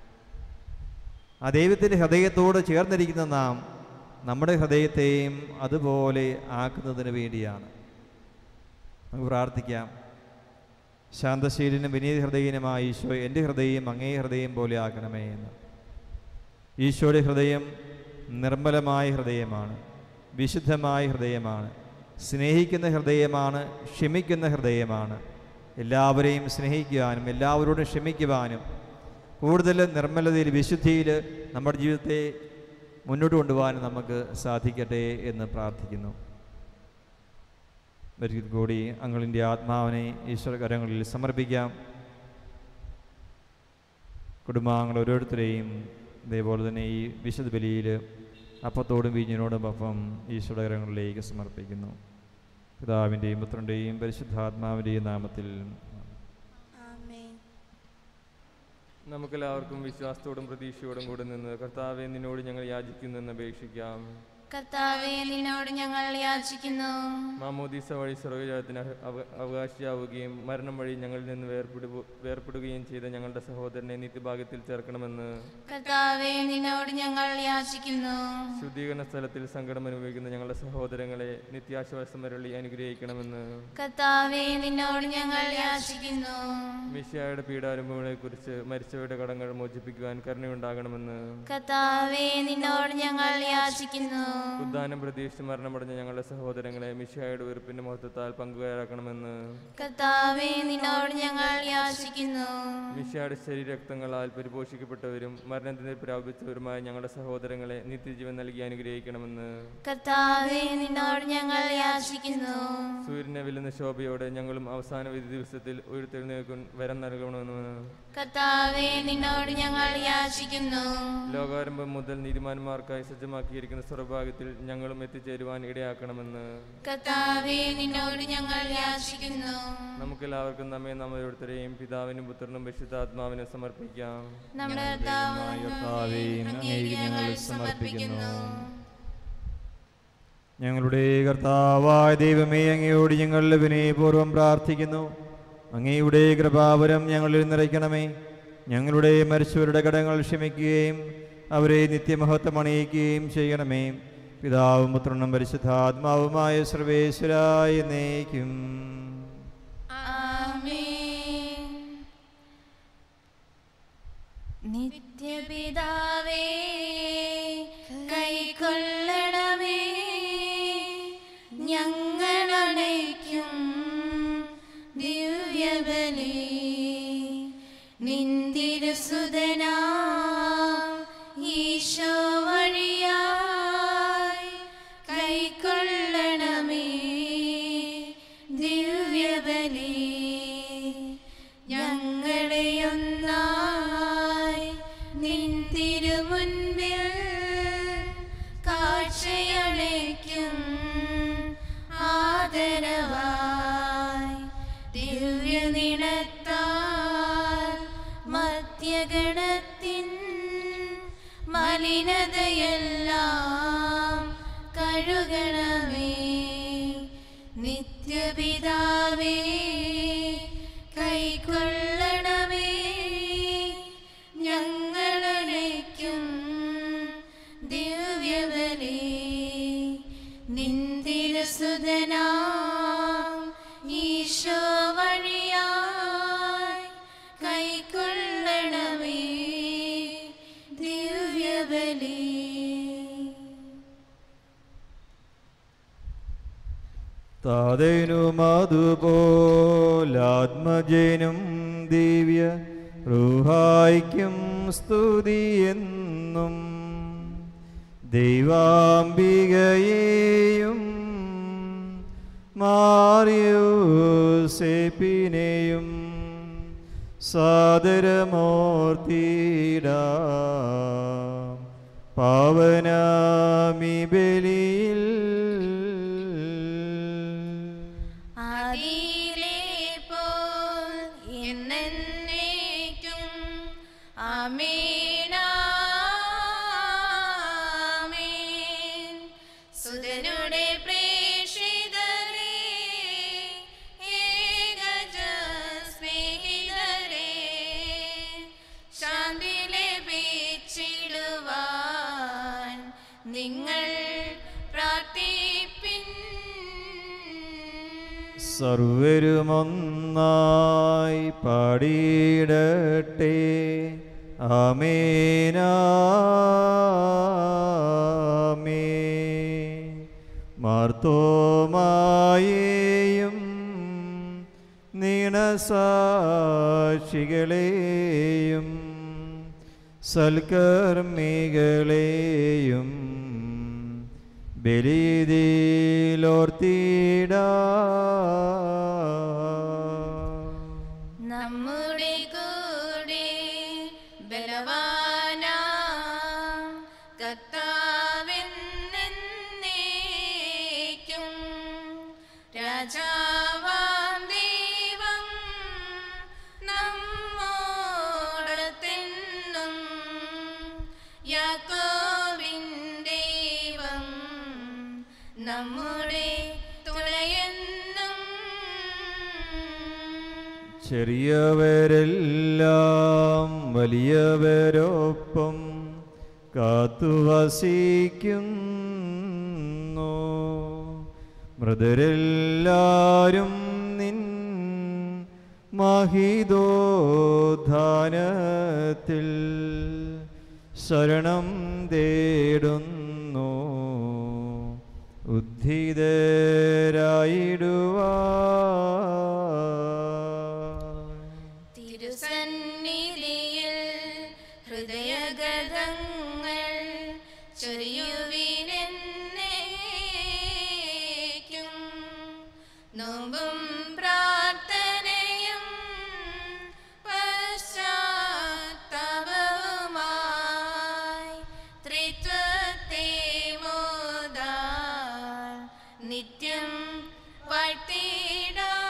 ആ ദൈവത്തിൻ്റെ ഹൃദയത്തോട് ചേർന്നിരിക്കുന്ന നാം നമ്മുടെ ഹൃദയത്തെയും അതുപോലെ ആക്കുന്നതിന് വേണ്ടിയാണ് നമുക്ക് പ്രാർത്ഥിക്കാം ശാന്തശീലനും വിനീത ഹൃദയനുമായ ഈശോ എൻ്റെ ഹൃദയം അങ്ങേ ഹൃദയം പോലെ ആക്കണമേ എന്ന് ഈശോയുടെ ഹൃദയം നിർമ്മലമായ ഹൃദയമാണ് വിശുദ്ധമായ ഹൃദയമാണ് സ്നേഹിക്കുന്ന ഹൃദയമാണ് ക്ഷമിക്കുന്ന ഹൃദയമാണ് എല്ലാവരെയും സ്നേഹിക്കുവാനും എല്ലാവരോടും ക്ഷമിക്കുവാനും കൂടുതൽ നിർമ്മലതയിൽ വിശുദ്ധിയിൽ നമ്മുടെ ജീവിതത്തെ മുന്നോട്ട് കൊണ്ടുപോകാൻ നമുക്ക് സാധിക്കട്ടെ എന്ന് പ്രാർത്ഥിക്കുന്നു ഒരിക്കൽ കൂടി അങ്ങളിൻ്റെ ആത്മാവിനെ ഈശ്വര കരങ്ങളിൽ സമർപ്പിക്കാം കുടുംബാംഗങ്ങൾ ഓരോരുത്തരെയും ഇതേപോലെ തന്നെ ഈ വിശുദ്ധ ബലിയിൽ അപ്പത്തോടും വീഞ്ഞിനോടും ഒപ്പം ഈശ്വര കരങ്ങളിലേക്ക് സമർപ്പിക്കുന്നു പിതാവിൻ്റെയും പുത്രൻ്റെയും പരിശുദ്ധാത്മാവിൻ്റെയും നാമത്തിൽ നമുക്കെല്ലാവർക്കും വിശ്വാസത്തോടും പ്രതീക്ഷയോടും കൂടെ നിന്ന് കർത്താവെ നിന്നോട് ഞങ്ങൾ യാചിക്കുന്നു എന്ന് അപേക്ഷിക്കാം കർത്താവെ നിന്നോട് ഞങ്ങൾ യാചിക്കുന്നു മാമോദീസ വഴി സ്വർഗജാതത്തിന് അവ- അവകാശിയാവുകയും മരണം വഴി ഞങ്ങളിൽ നിന്ന് വേർപ്പെടു വേർപ്പെടുകയും ചെയ്ത ഞങ്ങളുടെ സഹോദരനെ നിത്യഭാഗ്യത്തിൽ ചേർക്കണമെന്ന് കർത്താവെ നിന്നോട് ഞങ്ങൾ യാചിക്കുന്നു ശുദ്ധീകരണ സ്ഥലത്തിൽ സങ്കടം അനുഭവിക്കുന്ന ഞങ്ങളുടെ സഹോദരങ്ങളെ നിത്യാശ്വാസം വരളി അനുഗ്രഹിക്കണമെന്ന് കർത്താവെ നിന്നോട് ഞങ്ങൾ യാചിക്കുന്നു മിശിയായുടെ പീഡാനുഭവങ്ങളെക്കുറിച്ച് മരിച്ചവരുടെ കടങ്ങൾ മോചിപ്പിക്കുവാൻ കരുണയുണ്ടാകണമെന്ന് കർത്താവെ നിന്നോട് ഞങ്ങൾ യാചിക്കുന്നു ഉദ്ധാനം പ്രതീക്ഷിച്ച് മരണമടഞ്ഞ ഞങ്ങളുടെ സഹോദരങ്ങളെ മിശിയായുടെ വെറുപ്പിന്റെ മഹത്വത്താൽ പങ്കുകാരാക്കണമെന്ന് കർത്താവെ നിന്നോട് ഞങ്ങൾ യാചിക്കുന്നു മിശിയായുടെ ശരീരക്തങ്ങളാൽ പരിപോഷിക്കപ്പെട്ടവരും മരണത്തിന് പ്രാപിച്ചവരുമായ ഞങ്ങളുടെ സഹോദരങ്ങളെ നിത്യജീവൻ നൽകി അനുഗ്രഹിക്കണമെന്ന് കർത്താവെ നിന്നോട് ഞങ്ങൾ യാചിക്കുന്നു സൂര്യനെ വില്ലുന്ന ശോഭയോടെ ഞങ്ങളും അവസാന വിധി ദിവസത്തിൽ ഉയർത്തെഴുന്നേൽക്കും വരം നൽകണമെന്ന് കർത്താവെ നിന്നോട് ഞങ്ങൾ യാചിക്കുന്നു ലോകാരംഭം മുതൽ നീതിമാന്മാർക്കായി സജ്ജമാക്കിയിരിക്കുന്ന സ്വർഭാഗ്യത്തിൽ ഞങ്ങളും എത്തിച്ചേരുവാൻ ഇടയാക്കണമെന്ന് കർത്താവെ നിന്നോട് ഞങ്ങൾ യാചിക്കുന്നു നമുക്കെല്ലാവർക്കും നമ്മെ നാം ഓരോരുത്തരെയും പിതാവിനും പുത്രനും പരിശുദ്ധാത്മാവിനും സമർപ്പിക്കാം നമ്മുടെ കർത്താവായ കർത്താവേ, അങ്ങേക്ക് ഞങ്ങൾ സമർപ്പിക്കുന്നു. ഞങ്ങളുടെ കർത്താവായ ദൈവമേ അങ്ങയോട് ഞങ്ങൾ വിനയപൂർവ്വം പ്രാർത്ഥിക്കുന്നു അങ്ങയുടെ കൃപാവരം ഞങ്ങളിൽ നിറയ്ക്കണമേ ഞങ്ങളുടെ മരിച്ചവരുടെ കടങ്ങൾ ക്ഷമിക്കുകയും അവരെ നിത്യമഹത്വം അണിയിക്കുകയും ചെയ്യണമേ പിതാവും പുത്രനും പരിശുദ്ധാത്മാവുമായ സർവേശ്വരായ നയിക്കും ആമേൻ നിത്യപിതാവേ കൈക്കൊള്ളണമേ ഞങ്ങളണയ്ക്കും ദിവ്യബലി നിന്തിരുസുതനാ ഈശോ വഴിയായി കൈക്കൊള്ളണമേ ദിവ്യബലി ഞങ്ങളെ ഒന്നായി നിൻ തിരുമുൻപിൽ കാഴ്ചയണയ്ക്കും ആദരവായി ദിവ്യനിണത്താൽ മധ്യഗണത്തിൻ മലിനതയെല്ലാം കഴുകണമേ നിത്യപിതാവേ കൈക്കൊള്ളണമേ ഞങ്ങളണയ്ക്കും ദിവ്യബലി നിന്തിരസുതനാ ഈശോ വഴിയായി കൈക്കൊള്ളണമേ ദിവ്യബലി താതേനും അതുപോലാത്മജനും ദിവ്യ റുഹായിക്കും സ്തുതിയെന്നും ദൈവാംബികയെയും മാറിയോസേപ്പിനെയും സാദരമൂർത്തിടാം പാവനാമി ബലിയിൽ ആദിയിലെ പോൽ എന്നേക്കും ആമേനാമേൻ സുതനുടെ പ്രേക്ഷിതരേ ഏകജ സ്നേഹിതരേ ശാന്തി ലഭിച്ചിടുവാൻ നിങ്ങൾ പ്രാർത്ഥിപ്പിൻ സർവരുമൊന്നായി പാടിയിടട്ടെ ആമേനാമേ മാർത്തോമായേയും നീണസാക്ഷികളെയും സൽക്കർമ്മികളെയും ബലിതീലോർത്തിട നമ്മുടെ കൂടെ ബലവാനാ കർത്താവെന്നേക്കും രാജാവേ നമ്മുടെ തുണയെന്നും ചെറിയവരെല്ലാം വലിയവരൊപ്പം കാത്തുവസിക്കുന്നു മൃതരെല്ലാരും നിൻ മഹിതോധാനത്തിൽ ശരണം തേടുന്നു ഉദ്ധിതരായിടുവാൻ തിരുസന്നിധിയിൽ ഹൃദയഗതങ്ങൾ ചൊരിയുവിനെന്നേക്കും നോമ്പും പ്രാർത്ഥനയും പശ്ചാത്തപവുമായി ത്രിത്വത്തെ മോദാൽ നിത്യം വാഴ്ത്തിടാം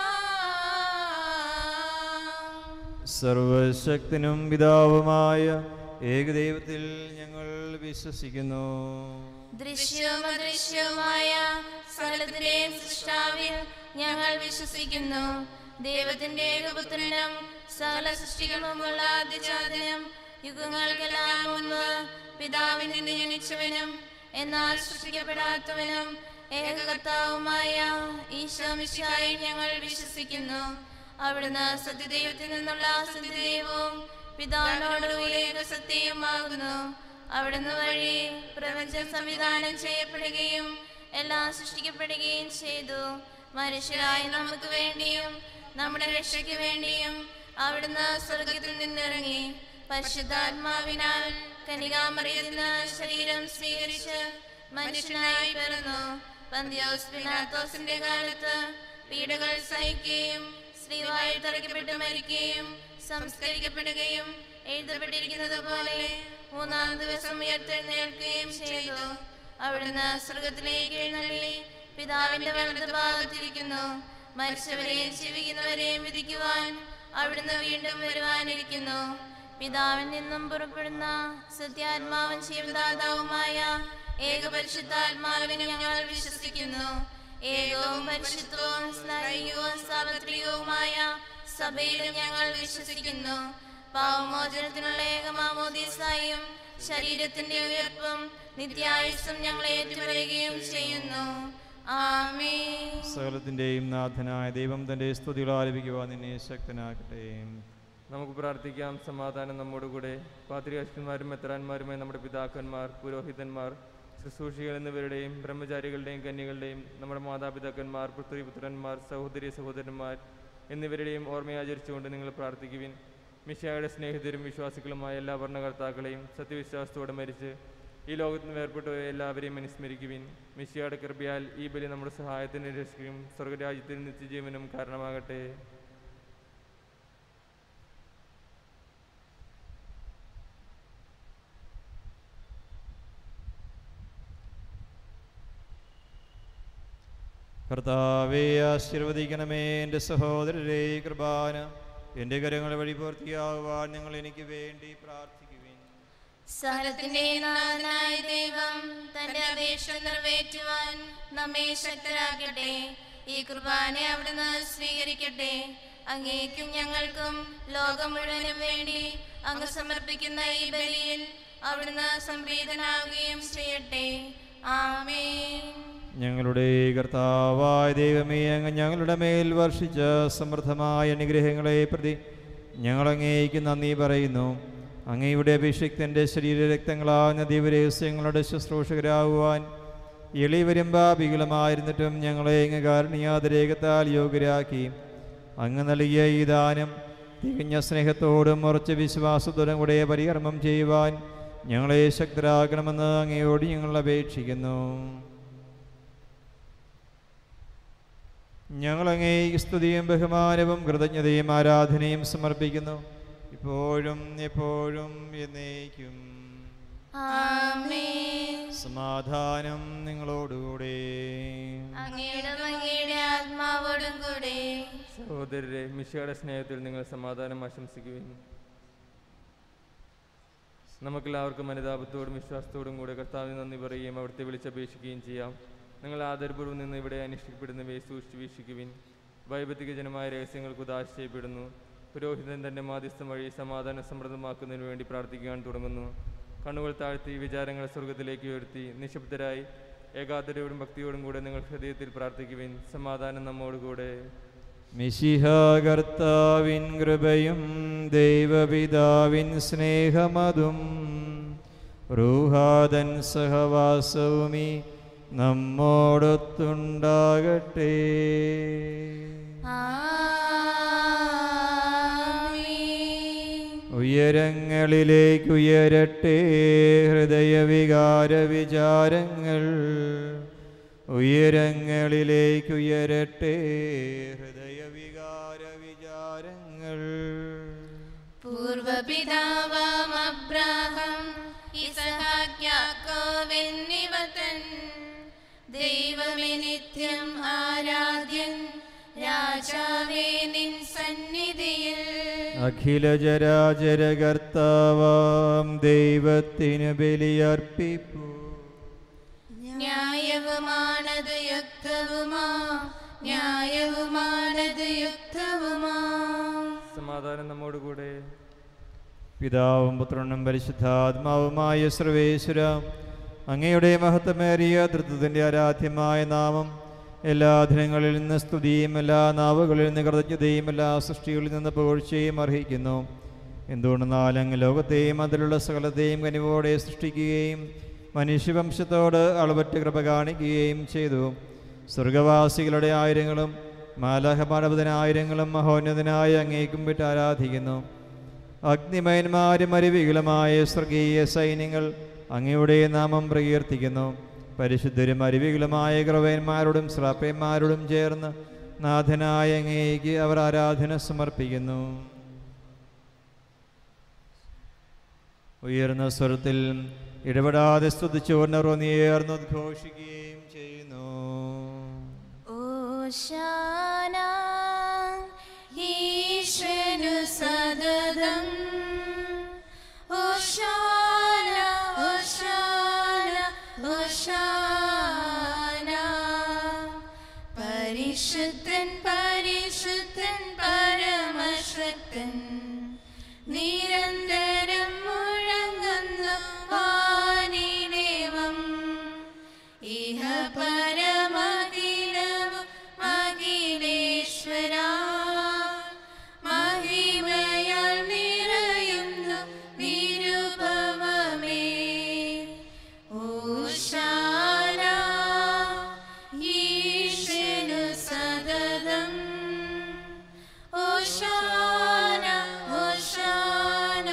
സർവശക്തനും പിതാവുമായ ഏകദൈവത്തിൽ ഞങ്ങൾ വിശ്വസിക്കുന്നു ദൃശ്യവും അദൃശ്യവുമായ സകലത്തിന്റെയും സൃഷ്ടാവിൽ ഞങ്ങൾ വിശ്വസിക്കുന്നു ദൈവത്തിന്റെ ഏകപുത്രനും സകല സൃഷ്ടികളുമുള്ള ആദ്യജാതനും യുഗങ്ങൾക്കെല്ലാം മുൻപ് പിതാവിൽ നിന്ന് ജനിച്ചവനും എന്നാൽ സൃഷ്ടിക്കപ്പെടാത്തവനും ഏകകർത്താവുമായ ഈശോ മിശിഹായിൽ ഞങ്ങൾ വിശ്വസിക്കുന്നു അവിടുന്ന് സത്യദൈവത്തിൽ നിന്നുള്ള സത്യദൈവവും പിതാവിനോടുകൂടി സത്യവുമാകുന്നു അവിടുന്ന് വഴി പ്രപഞ്ചം സംവിധാനം ചെയ്യപ്പെടുകയും എല്ലാം സൃഷ്ടിക്കപ്പെടുകയും ചെയ്തു മനുഷ്യരായി നമുക്ക് വേണ്ടിയും നമ്മുടെ രക്ഷയ്ക്ക് വേണ്ടിയും അവിടുന്ന് സ്വർഗത്തിൽ നിന്നിറങ്ങി പരിശുദ്ധാത്മാവിനാൽ കനികാമറിയിൽ നിന്ന് ശരീരം സ്വീകരിച്ച് മനുഷ്യനായി പിറന്നു പന്തിയോസ് പിലാത്തോസിന്റെ കാലത്ത് പീഡകൾ സഹിക്കുകയും സ്ത്രീവായി തറയ്ക്കപ്പെട്ട് മരിക്കുകയും സംസ്കരിക്കപ്പെടുകയും എഴുതപ്പെട്ടിരിക്കുന്നത് പോലെ മൂന്നാം ദിവസം ഉയർത്തെഴുന്നേൽക്കുകയും ചെയ്തു അവിടുന്ന് സ്വർഗത്തിലേക്ക് എഴുന്നള്ളി പിതാവിന്റെ വലത് ഭാഗത്തിരിക്കുന്നു മരിച്ചവരെയും ജീവിക്കുന്നവരെയും വിധിക്കുവാൻ അവിടുന്ന് വീണ്ടും വരുവാനിരിക്കുന്നു പിതാവിൽ നിന്നും പുറപ്പെടുന്ന സത്യാത്മാവും ജീവദാതാവുമായ ഏകപരിശുദ്ധാത്മാവിനെ ഞങ്ങൾ വിശ്വസിക്കുന്നു ഏകവും പരിശുദ്ധവും സ്നേഹികവും സാർവത്രികവുമായ സഭയിലും ഞങ്ങൾ വിശ്വസിക്കുന്നു പാവമോചനത്തിനുള്ള ഏകമാമോദീസായും ശരീരത്തിന്റെ ഉയർപ്പും നിത്യായുസ്സും ഞങ്ങൾ ഏറ്റുപറയുകയും ചെയ്യുന്നു ആമേ സകലത്തിൻ്റെയും നാഥനായ ദൈവം തൻ്റെ സ്തുതികൾ ആലപിക്കുവാൻ നിന്നെ ശക്തനാക്കട്ടെ നമുക്ക് പ്രാർത്ഥിക്കാം സമാധാനം നമ്മോടുകൂടെ പാത്രികാഷ്കന്മാരും മെത്രാന്മാരുമായി നമ്മുടെ പിതാക്കന്മാർ പുരോഹിതന്മാർ ശുശ്രൂഷികൾ എന്നിവരുടെയും ബ്രഹ്മചാരികളുടെയും കന്യകളുടെയും നമ്മുടെ മാതാപിതാക്കന്മാർ പുത്രിപുത്രന്മാർ സഹോദരി സഹോദരന്മാർ എന്നിവരുടെയും ഓർമ്മയാചരിച്ചുകൊണ്ട് നിങ്ങൾ പ്രാർത്ഥിക്കുവിൻ മിഷായുടെ സ്നേഹിതരും വിശ്വാസികളുമായ എല്ലാ ഭരണകർത്താക്കളെയും സത്യവിശ്വാസത്തോടെ മരിച്ച് ഈ ലോകത്ത് നിന്ന് വേർപെട്ട എല്ലാവരെയും അനുസ്മരിക്കുവിൻ മിഷിയുടെ കൃപയാൽ ഈ ബലി നമ്മുടെ സഹായത്തിന് രക്ഷിക്കും സ്വർഗരാജ്യത്തിൽ നിത്യജീവനും കാരണമാകട്ടെ കർത്താവെ ആശീർവദിക്കണമേ എൻ്റെ സഹോദരരെ ഈ കൃപാന എൻ്റെ കരങ്ങൾ വഴി പൂർത്തിയാകുവാൻ നിങ്ങൾ എനിക്ക് വേണ്ടി പ്രാർത്ഥിക്കുവിൻ സകലത്തിന്റെ നാഥനായ ദൈവം തന്റെ അപേക്ഷ നിറവേറ്റുവാൻ നമ്മെ ശക്തരാക്കട്ടെ ഈ കുർബാനെ അവിടുന്ന് സ്വീകരിക്കട്ടെ അങ്ങേക്കും ഞങ്ങൾക്കും ലോകം മുഴുവനും വേണ്ടി അങ്ങ് സമർപ്പിക്കുന്ന ഈ ബലിയിൽ അവിടുന്ന് സംപ്രീതനാവുകയും ചെയ്യട്ടെ ആമേൻ ഞങ്ങളുടെ കർത്താവായ ദൈവമേ അങ്ങ് ഞങ്ങളുടെ മേൽ വർഷിച്ച സമൃദ്ധമായ അനുഗ്രഹങ്ങളെ പ്രതി ഞങ്ങൾ അങ്ങേക്ക് നന്ദി പറയുന്നു അങ്ങയുടെ അഭിഷിക്തൻ്റെ ശരീരരക്തങ്ങളാകുന്ന ദൈവരഹസ്യങ്ങളുടെ ശുശ്രൂഷകരാകുവാൻ എളിവരും പാപികളുമായിരുന്നിട്ടും ഞങ്ങളെ അങ്ങ് കാരുണ്യാതിരേകത്താൽ യോഗ്യരാക്കി അങ്ങ് നൽകിയ ഈ ദാനം തികഞ്ഞ സ്നേഹത്തോടും ഉറച്ച വിശ്വാസത്തോടും കൂടെ പരികർമ്മം ചെയ്യുവാൻ ഞങ്ങളെ ശക്തരാക്കണമെന്ന് അങ്ങയോട് ഞങ്ങൾ അപേക്ഷിക്കുന്നു ഞങ്ങൾ അങ്ങേ സ്തുതിയും ബഹുമാനവും കൃതജ്ഞതയും ആരാധനയും സമർപ്പിക്കുന്നു ഇപ്പോഴും എപ്പോഴും എന്നേക്കും ആമേൻ സമാധാനം നിങ്ങളോടുകൂടെ അങ്ങയുടെ അങ്ങയുടെ ആത്മാവോടും കൂടെ സഹോദരരെ മിഷയുടെ സ്നേഹത്തിൽ നിങ്ങൾ സമാധാനം ആശംസിക്കുകയും നമുക്കെല്ലാവർക്കും അനുതാപത്തോടും വിശ്വാസത്തോടും കൂടെ കർത്താവിന് നന്ദി പറയുകയും അവിടുത്തെ വിളിച്ചപേക്ഷിക്കുകയും ചെയ്യാം നിങ്ങൾ ആദരപൂർവ്വം നിന്ന് ഇവിടെ അനുഷ്ഠിക്കപ്പെടുന്നവയെ സൂക്ഷിച്ചു വീക്ഷിക്കുവിൻ വൈഭത്തിക ജനമായ രഹസ്യങ്ങൾക്ക് ഉദാശ ചെയ്യപ്പെടുന്നു പുരോഹിതൻ തൻ്റെ മാധ്യസ്ഥം വഴി സമാധാനം സമൃദ്ധമാക്കുന്നതിന് വേണ്ടി പ്രാർത്ഥിക്കാൻ തുടങ്ങുന്നു കണ്ണുകൾ താഴ്ത്തി വിചാരങ്ങൾ സ്വർഗത്തിലേക്ക് ഉയർത്തി നിശബ്ദരായി ഏകാഗ്രതയോടും ഭക്തിയോടും കൂടെ നിങ്ങൾ ഹൃദയത്തിൽ പ്രാർത്ഥിക്കുവിൻ സമാധാനം നമ്മോടുകൂടെ മിശിഹ കർത്താവിൻ കൃപയും ദൈവപിതാവിൻ സ്നേഹമതും റൂഹാദൻ സഹവാസവുമീ നമ്മോടൊത്തുണ്ടാകട്ടെ ആമീൻ. ഉയരങ്ങളിലേക്ക് ഉയരട്ടെ ഹൃദയവികാര വിചാരങ്ങൾ ഉയരങ്ങളിലേക്ക് ഉയരട്ടെ ഹൃദയവികാര വിചാരങ്ങൾ പൂർവപിതാവാം അബ്രാഹം ഇസഹാക്യാക്കോവെന്നിവതൻ ദൈവമേ നിത്യം ആരാധ്യൻ രാജാവേ നിൻ സന്നിധിയിൽ അഖില ജരാചര കർത്താവാം ദൈവത്തിന് ബലിയർപ്പിപ്പൂ ന്യായവുമാണത് യുക്തവുമാ ന്യായവുമാണത് യുക്തവുമാ സമാധാനം നമ്മോടുകൂടെ പിതാവും പുത്രനും പരിശുദ്ധാത്മാവുമായ സർവേശ്വര അങ്ങയുടെ മഹത്വമേറിയ ധൃത്വത്തിൻ്റെ ആരാധ്യമായ നാമം എല്ലാ ദിനങ്ങളിൽ നിന്ന് സ്തുതിയും എല്ലാ നാവുകളിൽ നിന്ന് കൃതജ്ഞതയും എല്ലാ സൃഷ്ടികളിൽ നിന്ന് പുകഴ്ചയും അർഹിക്കുന്നു എന്തുകൊണ്ടെന്നാൽ അങ്ങ് ലോകത്തെയും അതിലുള്ള സകലത്തെയും കനിവോടെ സൃഷ്ടിക്കുകയും മനുഷ്യവംശത്തോട് അളവറ്റ് കൃപ കാണിക്കുകയും ചെയ്തു സ്വർഗവാസികളുടെ ആയിരങ്ങളും മാലാഹമാനവതനായിരങ്ങളും മഹോന്നതനായ അങ്ങേക്കും വിട്ട് ആരാധിക്കുന്നു അഗ്നിമയന്മാരും അരുവികളുമായ സ്വർഗീയ സൈന്യങ്ങൾ അങ്ങയുടെ നാമം പ്രകീർത്തിക്കുന്നു പരിശുദ്ധരും അരുവികളുമായ ക്രവന്മാരോടും ശ്രാപ്പന്മാരോടും ചേർന്ന് നാഥനായ അങ്ങേക്ക് അവർ ആരാധന സമർപ്പിക്കുന്നു ഉയർന്ന സ്വരത്തിൽ ഇടപെടാതെ സ്തുതിച്ചുകൊണ്ടറുന്നേർന്ന് ഉദ്ഘോഷിക്കുകയും ചെയ്യുന്നു ഓശാന ഈശ്വരു സദതം ഓശാന ഓശാന ഓശാന പരിശുദ്ധൻ പരിശുദ്ധൻ പരമശക്തൻ നിരന്തരം മുഴങ്ങുന്നു വാനിദേവം ഇഹ പരമഖിലവും അഖിലേശ്വര മഹിമയാൽ നിറയുന്നു നിരുപമമേ ഓശാന ഈശ്വരു സദതം ഓശാന ഓശാന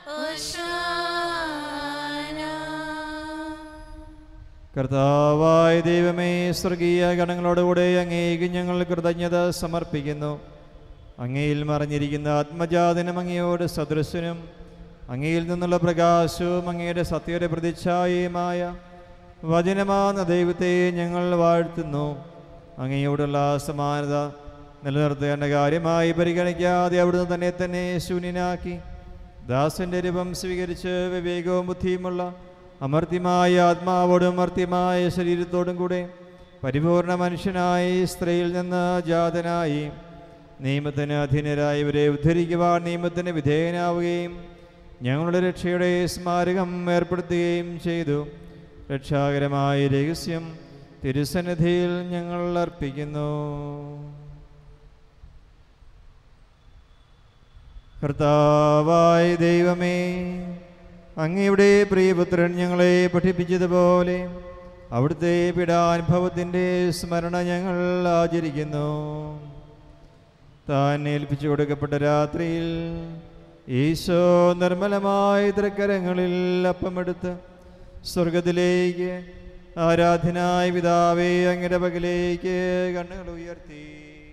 ഓശാന കർത്താവായ ദൈവമേ സ്വർഗീയ ഗണങ്ങളോടുകൂടെ അങ്ങേക്ക് ഞങ്ങൾ കൃതജ്ഞത സമർപ്പിക്കുന്നു അങ്ങയിൽ മറിഞ്ഞിരിക്കുന്ന ആത്മജാതനും അങ്ങയോട് സദൃശനും അങ്ങയിൽ നിന്നുള്ള പ്രകാശവും അങ്ങയുടെ സത്യയുടെ പ്രതിച്ഛായയുമായ വചനമാകുന്ന ദൈവത്തെ ഞങ്ങൾ വാഴ്ത്തുന്നു അങ്ങയോടുള്ള സമാനത നിലനിർത്തേണ്ട കാര്യമായി പരിഗണിക്കാതെ അവിടുന്ന് തന്നെ തന്നെ ശൂന്യനാക്കി ദാസന്റെ രൂപം സ്വീകരിച്ച് വിവേകവും ബുദ്ധിയുമുള്ള അമർത്യമായ ആത്മാവോടും അമർത്യമായ ശരീരത്തോടും കൂടെ പരിപൂർണ മനുഷ്യനായി സ്ത്രീയിൽ നിന്ന് ജാതനായി നിയമത്തിന് അധീനരായവരെ ഉദ്ധരിക്കുവാൻ നിയമത്തിന് വിധേയനാവുകയും ഞങ്ങളുടെ രക്ഷയുടെ സ്മാരകം ഏർപ്പെടുത്തുകയും ചെയ്തു രക്ഷാകരമായ രഹസ്യം തിരുസന്നിധിയിൽ ഞങ്ങൾ അർപ്പിക്കുന്നു കർത്താവായ ദൈവമേ അങ്ങയുടെ പ്രിയപുത്രൻ ഞങ്ങളെ പഠിപ്പിച്ചതുപോലെ അവിടുത്തെ പീഡാനുഭവത്തിൻ്റെ സ്മരണ ഞങ്ങൾ ആചരിക്കുന്നു താൻ ഏൽപ്പിച്ചു കൊടുക്കപ്പെട്ട രാത്രിയിൽ ഈശോ നിർമ്മലമായ തൃക്കരങ്ങളിൽ അപ്പമെടുത്ത് സ്വർഗത്തിലേക്ക് ആരാധനായ പിതാവേ അങ്ങയുടെ പകലേക്ക് കണ്ണുകൾ ഉയർത്തി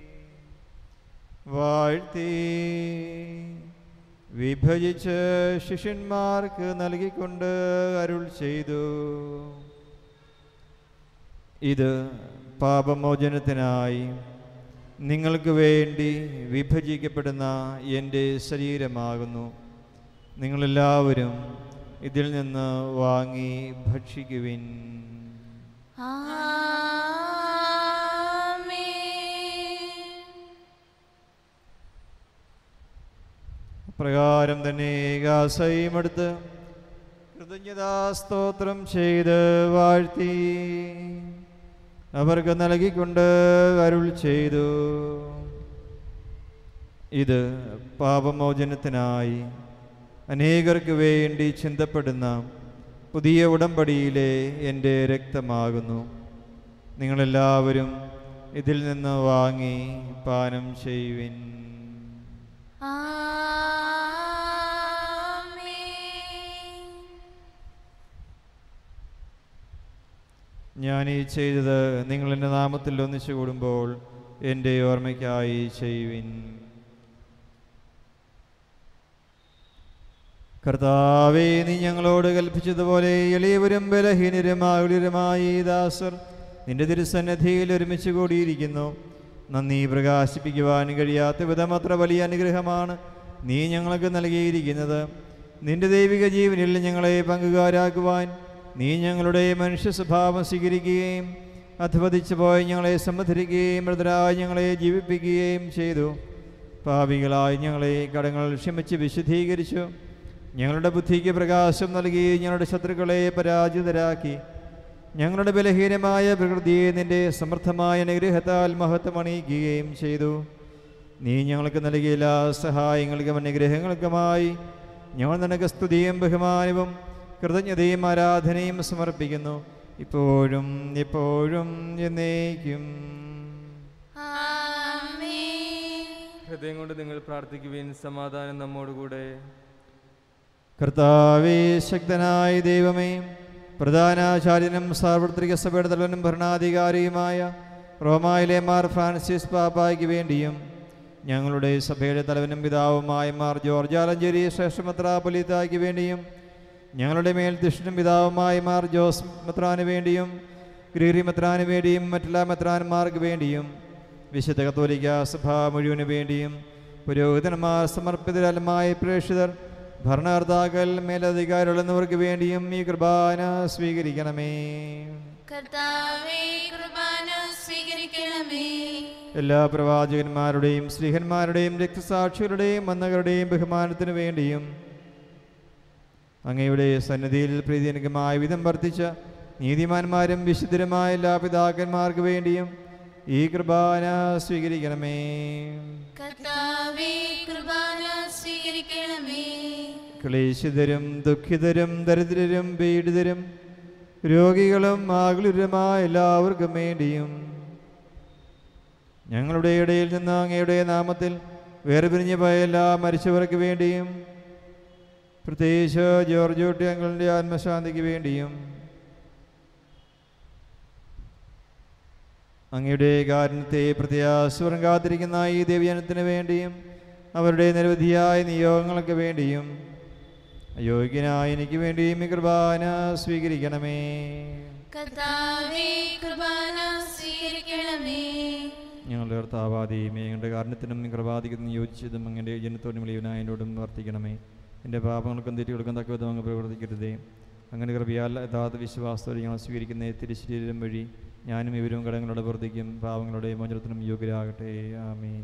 വാഴ്ത്തി വിഭജിച്ച് ശിഷ്യന്മാർക്ക് നൽകിക്കൊണ്ട് അരുൾ ചെയ്തു ഇത് പാപമോചനത്തിനായി നിങ്ങൾക്ക് വേണ്ടി വിഭജിക്കപ്പെടുന്ന എൻ്റെ ശരീരമാകുന്നു നിങ്ങളെല്ലാവരും ഇതിൽ നിന്ന് വാങ്ങി ഭക്ഷിക്കുവിൻ ആമേൻ പ്രകാരം തന്നെ ഗാസയും എടുത്ത് കൃതജ്ഞതാസ്തോത്രം ചെയ്ത് വാഴ്ത്തി അവർക്ക് നൽകിക്കൊണ്ട് അരുൾ ചെയ്തു ഇത് പാപമോചനത്തിനായി അനേകർക്ക് വേണ്ടി ചിന്തപ്പെടുന്ന പുതിയ ഉടമ്പടിയിലെ എൻ്റെ രക്തമാകുന്നു നിങ്ങളെല്ലാവരും ഇതിൽ നിന്ന് വാങ്ങി പാനം ചെയ്യുവിൻ ആമേൻ ഞാൻ ഈ ചെയ്തത് നിങ്ങൾ എൻ്റെ നാമത്തിൽ ഒന്നിച്ചു കൂടുമ്പോൾ എൻ്റെ ഓർമ്മയ്ക്കായി ചെയ്യുവിൻ കർത്താവേ നീ ഞങ്ങളോട് കൽപ്പിച്ചതുപോലെ എളിയവരും ബലഹീനരുമായുലരുമായ ഈ ദാസർ നിന്റെ തിരുസന്നിധിയിൽ ഒരുമിച്ച് കൂടിയിരിക്കുന്നു നന്ദി പ്രകാശിപ്പിക്കുവാൻ കഴിയാത്ത വിധം അത്ര വലിയ അനുഗ്രഹമാണ് നീ ഞങ്ങൾക്ക് നൽകിയിരിക്കുന്നത് നിന്റെ ദൈവിക ജീവനിൽ ഞങ്ങളെ പങ്കുകാരാക്കുവാൻ നീ ഞങ്ങളുടെ മനുഷ്യ സ്വഭാവം സ്വീകരിക്കുകയും അധപതിച്ചു പോയി ഞങ്ങളെ സമ്മതിരിക്കുകയും മൃതരായി ഞങ്ങളെ ജീവിപ്പിക്കുകയും ചെയ്തു പാപികളായി ഞങ്ങളെ കടങ്ങൾ ക്ഷമിച്ച് വിശുദ്ധീകരിച്ചു ഞങ്ങളുടെ ബുദ്ധിക്ക് പ്രകാശം നൽകി ഞങ്ങളുടെ ശത്രുക്കളെ പരാജിതരാക്കി ഞങ്ങളുടെ ബലഹീനമായ പ്രകൃതിയെ നിന്റെ സമർത്ഥമായ അനുഗ്രഹത്താൽ മഹത്വമണിയിക്കുകയും ചെയ്തു നീ ഞങ്ങൾക്ക് നൽകിയ എല്ലാ സഹായങ്ങൾക്കും അനുഗ്രഹങ്ങൾക്കുമായി ഞങ്ങൾ നിനക്ക് സ്തുതിയും ബഹുമാനവും കൃതജ്ഞതയും ആരാധനയും സമർപ്പിക്കുന്നു ഇപ്പോഴും എപ്പോഴും എന്നേക്കും ആമേൻ ഹൃദയം കൊണ്ട് നിങ്ങൾ പ്രാർത്ഥിക്കുവിൻ സമാധാനം നമ്മോടുകൂടെ കർത്താവേ ശക്തനായ ദൈവമേ പ്രധാനാചാര്യനും സാർവത്രിക സഭയുടെ തലവനും ഭരണാധികാരിയുമായ റോമായിലെ മാർ ഫ്രാൻസിസ് പാപ്പായ്ക്ക് വേണ്ടിയും ഞങ്ങളുടെ സഭയുടെ തലവനും പിതാവുമായ മാർ ജോർജ് ആലഞ്ചേരി ശ്രേഷ്ഠമത്രാപൊലിത്തായ്ക്ക് വേണ്ടിയും ഞങ്ങളുടെ മേൽ ദുഷ്ടനും പിതാവുമായ മാർ ജോസ് മെത്രാന് വേണ്ടിയും ഗ്രീറി മെത്രാന് വേണ്ടിയും മറ്റെല്ലാ മെത്രാന്മാർക്ക് വേണ്ടിയും വിശുദ്ധ കത്തോലിക്ക സഭ മുഴുവന് വേണ്ടിയും പുരോഹിതന്മാർ സമർപ്പിതരലമായ പ്രേക്ഷിതർ ഭരണകർത്താക്കൾ മേലധികാരികളുള്ളവർക്ക് വേണ്ടിയും ഈ കൃപാന സ്വീകരിക്കണമേ കർത്താവേ കുർബാന സ്വീകരിക്കണമേ എല്ലാ പ്രവാചകന്മാരുടെയും സ്ത്രീഹന്മാരുടെയും രക്തസാക്ഷികളുടെയും മന്നകളുടെയും ബഹുമാനത്തിനു വേണ്ടിയും അങ്ങയുടെ സന്നിധിയിൽ പ്രീതിജനകമായ വിധം വർദ്ധിച്ച നീതിമാന്മാരും വിശുദ്ധരുമായ എല്ലാ പിതാക്കന്മാർക്ക് വേണ്ടിയും ഈ കൃപാന സ്വീകരിക്കണമേ കർത്താവേ കുർബാന സ്വീകരിക്കണമേ ക്ലേശിതരും ദുഃഖിതരും ദരിദ്രരും പീഡിതരും രോഗികളും ആകുലരുമായ എല്ലാവർക്കും വേണ്ടിയും ഞങ്ങളുടെ ഇടയിൽ നിന്ന് അങ്ങയുടെ നാമത്തിൽ വേർപിരിഞ്ഞു പോയ എല്ലാ മരിച്ചവർക്ക് വേണ്ടിയും പ്രത്യേകിച്ച് ജോർജ് കുട്ടി അങ്ങളുടെ ആത്മശാന്തിക്ക് വേണ്ടിയും അങ്ങയുടെ കാരണത്തെ പ്രത്യാസ്വരം കാത്തിരിക്കുന്ന ഈ ദേവജനത്തിന് വേണ്ടിയും അവരുടെ നിരവധിയായ നിയോഗങ്ങൾക്ക് വേണ്ടിയും അയോഗ്യനായ എനിക്ക് വേണ്ടിയും ഈ കൃപാന സ്വീകരിക്കണമേ കർത്താവേ കുർബാന സ്വീകരിക്കണമേ ഞങ്ങളുടെ കർത്താവാദിയും ഞങ്ങളുടെ കാരണത്തിനും കൃപാധിക്കും യോജിച്ചതും അങ്ങയുടെ ജനത്തോടും എളിയവനായതിനോടും വർത്തിക്കണമേ എൻ്റെ പാപങ്ങൾക്കും തെറ്റുകൾക്കും തക്ക വിധം അങ്ങ് പ്രവർത്തിക്കരുതേ അങ്ങനെ കൃപയാൽ യഥാർത്ഥ വിശ്വാസത്തോടെ ഞങ്ങൾ സ്വീകരിക്കുന്ന തിരുശരീരം വഴി ഞാനും ഇവരും കടങ്ങളുടെ പ്രവർത്തിക്കും പാവങ്ങളുടെ മോചനത്തിനും യോഗ്യരാകട്ടെ ആമീൻ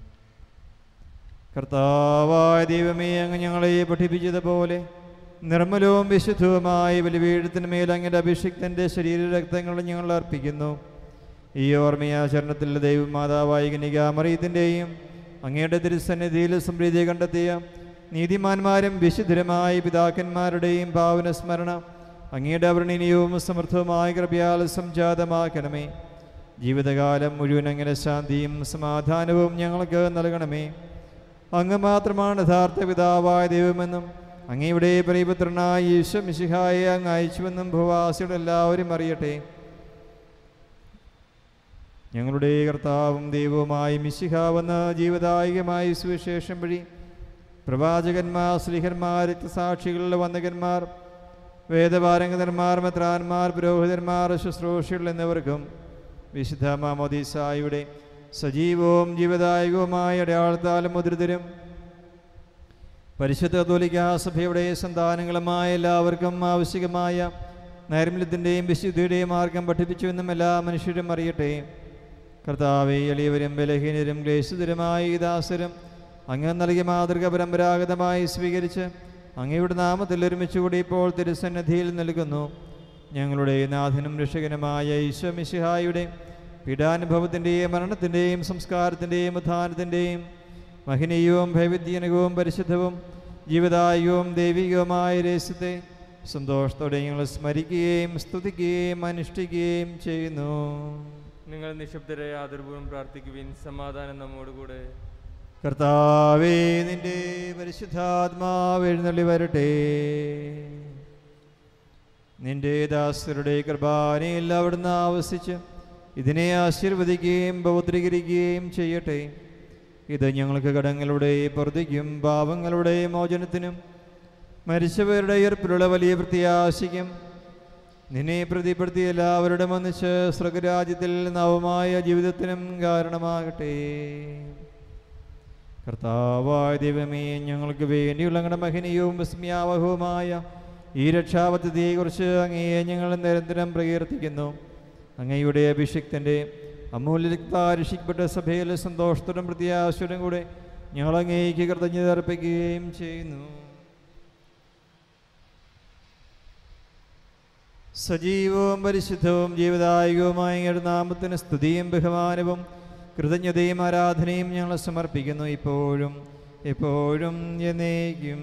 കർത്താവായ ദൈവമേ അങ്ങ് ഞങ്ങളെ പഠിപ്പിച്ചതുപോലെ നിർമ്മലവും വിശുദ്ധവുമായ ബലിപീഠത്തിന് മേൽ അങ്ങയുടെ അഭിഷിക്തൻ്റെ ശരീര രക്തങ്ങൾ ഞങ്ങൾ അർപ്പിക്കുന്നു ഈ ഓർമ്മയാചരണത്തിൽ ദൈവമാതാവായ കനികാമറിയത്തിൻ്റെയും അങ്ങയുടെ തിരുസന്നിധിയിൽ സമൃദ്ധി കണ്ടെത്തിയ നീതിമാന്മാരും വിശുദ്ധരുമായ പിതാക്കന്മാരുടെയും ഭാവന സ്മരണ അങ്ങയുടെ അവർണനീയവും സമൃദ്ധവുമായ കൃപയാൽ സംജാതമാക്കണമേ ജീവിതകാലം മുഴുവൻ അങ്ങനെ ശാന്തിയും സമാധാനവും ഞങ്ങൾക്ക് നൽകണമേ അങ്ങ് മാത്രമാണ് യഥാർത്ഥ പിതാവായ ദൈവമെന്നും അങ്ങയുടെ പ്രിയപുത്രനായ ഈശോ മിശിഹായെ അങ്ങ് അയച്ചുവെന്നും ഭൂവാസികൾ എല്ലാവരും അറിയട്ടെ ഞങ്ങളുടെ കർത്താവും ദൈവവുമായ മിശിഹാവെന്ന ജീവദായകമായ സുവിശേഷം വഴി പ്രവാചകന്മാർ സ്ലിഹന്മാർ രക്തസാക്ഷികൾ വന്ദകന്മാർ വേദപാരംഗതന്മാർ മെത്രാന്മാർ പുരോഹിതന്മാർ ശുശ്രൂഷകൾ എന്നിവർക്കും വിശുദ്ധ മാമോദീസായുടെ സജീവവും ജീവദായകവുമായ അടയാളത്താലും മുദ്രിതരും പരിശുദ്ധ കത്തോലിക്ക സഭയുടെ സന്താനങ്ങളുമായ എല്ലാവർക്കും ആവശ്യമായ നൈർമല്യത്തിൻ്റെയും വിശുദ്ധിയുടെയും മാർഗം പഠിപ്പിച്ചുവെന്നും എല്ലാ മനുഷ്യരും അറിയട്ടെ കർത്താവെ എളിയവരും ബലഹീനരും ക്ലേശിതരുമായ ഈ ദാസരും അങ്ങ് നൽകിയ മാതൃക പരമ്പരാഗതമായി സ്വീകരിച്ച് അങ്ങയുടെ നാമത്തിൽ ഒരുമിച്ച് കൂടി ഇപ്പോൾ തിരുസന്നിധിയിൽ നൽകുന്നു ഞങ്ങളുടെ നാഥനും രക്ഷകനുമായ ഈശോ മിശിഹായുടെ പീഡാനുഭവത്തിൻ്റെയും മരണത്തിൻ്റെയും സംസ്കാരത്തിൻ്റെയും ഉത്ഥാനത്തിൻ്റെയും മഹനീയവും ഭൈവിധ്യനകവും പരിശുദ്ധവും ജീവദായകവും ദൈവികവുമായ രഹസ്യത്തെ സന്തോഷത്തോടെ ഞങ്ങൾ സ്മരിക്കുകയും സ്തുതിക്കുകയും അനുഷ്ഠിക്കുകയും ചെയ്യുന്നു നിങ്ങൾ നിശബ്ദരെ ആദരപൂർവ്വം പ്രാർത്ഥിക്കുവിൻ സമാധാനം നമ്മോടുകൂടെ കർത്താവേ നിന്റെ പരിശുദ്ധാത്മാവ് എഴുന്നള്ളി വരട്ടെ നിന്റെ ദാസരുടെ കൃപാനയിൽ അവിടുന്ന് ആവസിച്ച് ഇതിനെ ആശീർവദിക്കുകയും പൗത്രീകരിക്കുകയും ചെയ്യട്ടെ ഇത് ഞങ്ങൾക്ക് കടങ്ങളുടെ പ്രതിക്കും പാപങ്ങളുടെ മോചനത്തിനും മരിച്ചവരുടെ ഉയർപ്പിലുള്ള വലിയ പ്രത്യാശയ്ക്കും നിന്നെ പ്രതിപ്പെടുത്തി എല്ലാവരുടെ ഒന്നിച്ച് സ്വർഗരാജ്യത്തിൽ നവമായ ജീവിതത്തിനും കാരണമാകട്ടെ കർത്താവായ ദൈവമേ ഞങ്ങൾക്ക് വേണ്ടിയുള്ള ഞങ്ങളുടെ മഹനീയവും വിസ്മയാവഹവുമായ ഈ രക്ഷാപദ്ധതിയെക്കുറിച്ച് അങ്ങയെ ഞങ്ങൾ നിരന്തരം പ്രകീർത്തിക്കുന്നു അങ്ങയുടെ അഭിഷിക്തൻ്റെ അമൂല്യ രക്താരക്ഷിക്കപ്പെട്ട സഭയിൽ സന്തോഷത്തോടും പ്രത്യാശയോടും കൂടെ ഞങ്ങൾ അങ്ങേക്ക് കൃതജ്ഞത അർപ്പിക്കുകയും ചെയ്യുന്നു സജീവവും പരിശുദ്ധവും ജീവദായകവുമായ അങ്ങയുടെ നാമത്തിന് സ്തുതിയും ബഹുമാനവും കൃതജ്ഞതയും ആരാധനയും ഞങ്ങൾ സമർപ്പിക്കുന്നു ഇപ്പോഴും എപ്പോഴും എന്നേക്കും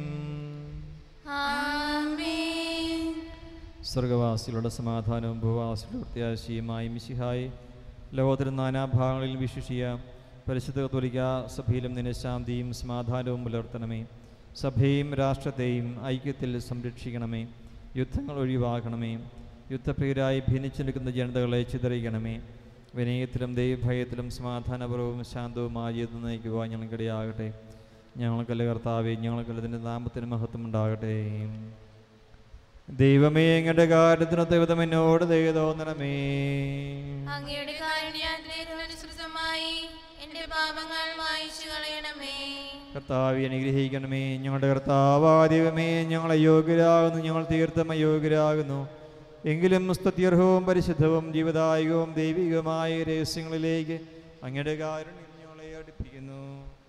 ആമേൻ സ്വർഗവാസികളുടെ സമാധാനവും ഭൂവാസികളുടെ പ്രത്യാശയുമായി മിശിഹായി ലോകത്തിൻ്റെ നാനാഭാഗങ്ങളിൽ വിശിഷിയ പരിശുദ്ധ കത്തോലിക്ക സഭയിലും നിന്നെ ശാന്തിയും സമാധാനവും പുലർത്തണമേ സഭയും രാഷ്ട്രത്തെയും ഐക്യത്തിൽ സംരക്ഷിക്കണമേ യുദ്ധങ്ങൾ ഒഴിവാക്കണമേ യുദ്ധപ്രിയരായി ഭിന്നിച്ചു നിൽക്കുന്ന ജനതകളെ ചിതറിക്കണമേ വിനയത്തിലും ദൈവഭയത്തിലും സമാധാനപരവും ശാന്തവുമായ ജീവിതം നയിക്കുവാൻ ഞങ്ങൾക്കിടയാകട്ടെ ഞങ്ങൾക്കല്ല കർത്താവേ ഞങ്ങൾക്കല്ലതിൻ്റെ നാമത്തിന് മഹത്വം ഉണ്ടാകട്ടെ ദൈവമേ എങ്ങളുടെ കാര്യത്തിന് ദൈവം എന്നോട് ദയ തോന്നണമേ അങ്ങയുടെ കാരുണ്യാനുസൃതമായി എന്റെ പാപങ്ങൾ മായിച്ചു കളയണമേ കർത്താവെ അനുഗ്രഹിക്കണമേ ഞങ്ങളുടെ കർത്താവാ ദൈവമേ ഞങ്ങൾ അയോഗ്യരാകുന്നു ഞങ്ങൾ തീർത്തും അയോഗ്യരാകുന്നു എങ്കിലും സ്തുത്യർഹവും പരിശുദ്ധവും ജീവദായകവും ദൈവികവുമായ രഹസ്യങ്ങളിലേക്ക് അങ്ങയുടെ കാരുണ്യം ഞങ്ങളെ അടുപ്പിക്കുന്നു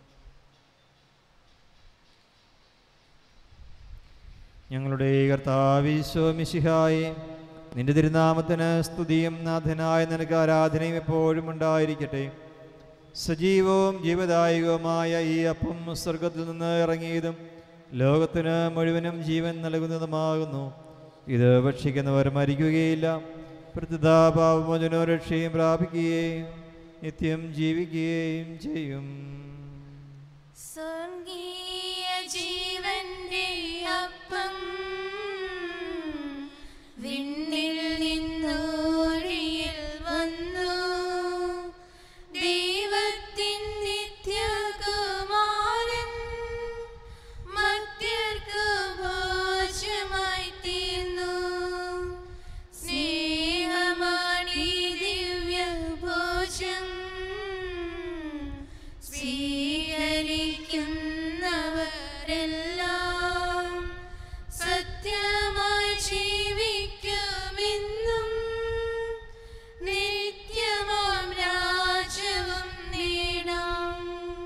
ഞങ്ങളുടെ കർത്താവിശോ മിശിഹായി നിന്റെ തിരുനാമത്തിന് സ്തുതിയും നാഥനായ നിനക്ക് ആരാധനയും എപ്പോഴും ഉണ്ടായിരിക്കട്ടെ സജീവവും ജീവദായകവുമായ ഈ അപ്പം സ്വർഗത്തിൽ നിന്ന് ഇറങ്ങിയതും ലോകത്തിന് മുഴുവനും ജീവൻ നൽകുന്നതുമാകുന്നു ഇത് ഭക്ഷിക്കുന്നവർ മരിക്കുകയില്ല പ്രതിതാപാവമോചനോ രക്ഷയും പ്രാപിക്കുകയും നിത്യം ജീവിക്കുകയും ചെയ്യും സ്വർഗീയ ജീവന്റെ അപ്പം വിണ്ണിൽ നിന്നോഴിയിൽ വന്നു ദൈവത്തിൻ നിത്യകുമാരൻ മധ്യർക്കു ഭോജമായി തീർന്നു സ്നേഹമാണീ ദിവ്യ ഭോജം സ്വീകരിക്കുന്നവരെല്ലാം സത്യമായി ജീവിക്കുമെന്നും നിത്യമാം രാജ്യവും നേടാം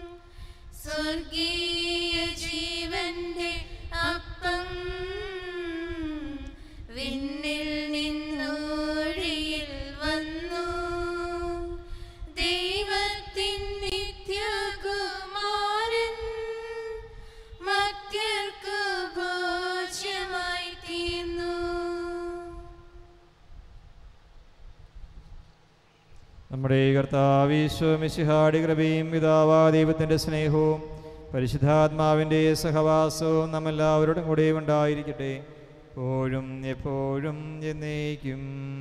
സ്വർഗീയ ജീവന്റെ അപ്പം വിണ്ണിൽ നിന്നോഴിയിൽ വന്നു ദൈവത്തിൻ നിത്യകുമാരൻ മധ്യർക്കു ഭോജ്യമായി തീർന്നു നമ്മുടെ കർത്താവീശ്വ മിശിഹാടി കൃപയും പിതാവാ ദൈവത്തിൻ്റെ സ്നേഹവും പരിശുദ്ധാത്മാവിൻ്റെ സഹവാസവും നമ്മെല്ലാവരോടും കൂടെ ഉണ്ടായിരിക്കട്ടെ എപ്പോഴും എപ്പോഴും എന്നേക്കും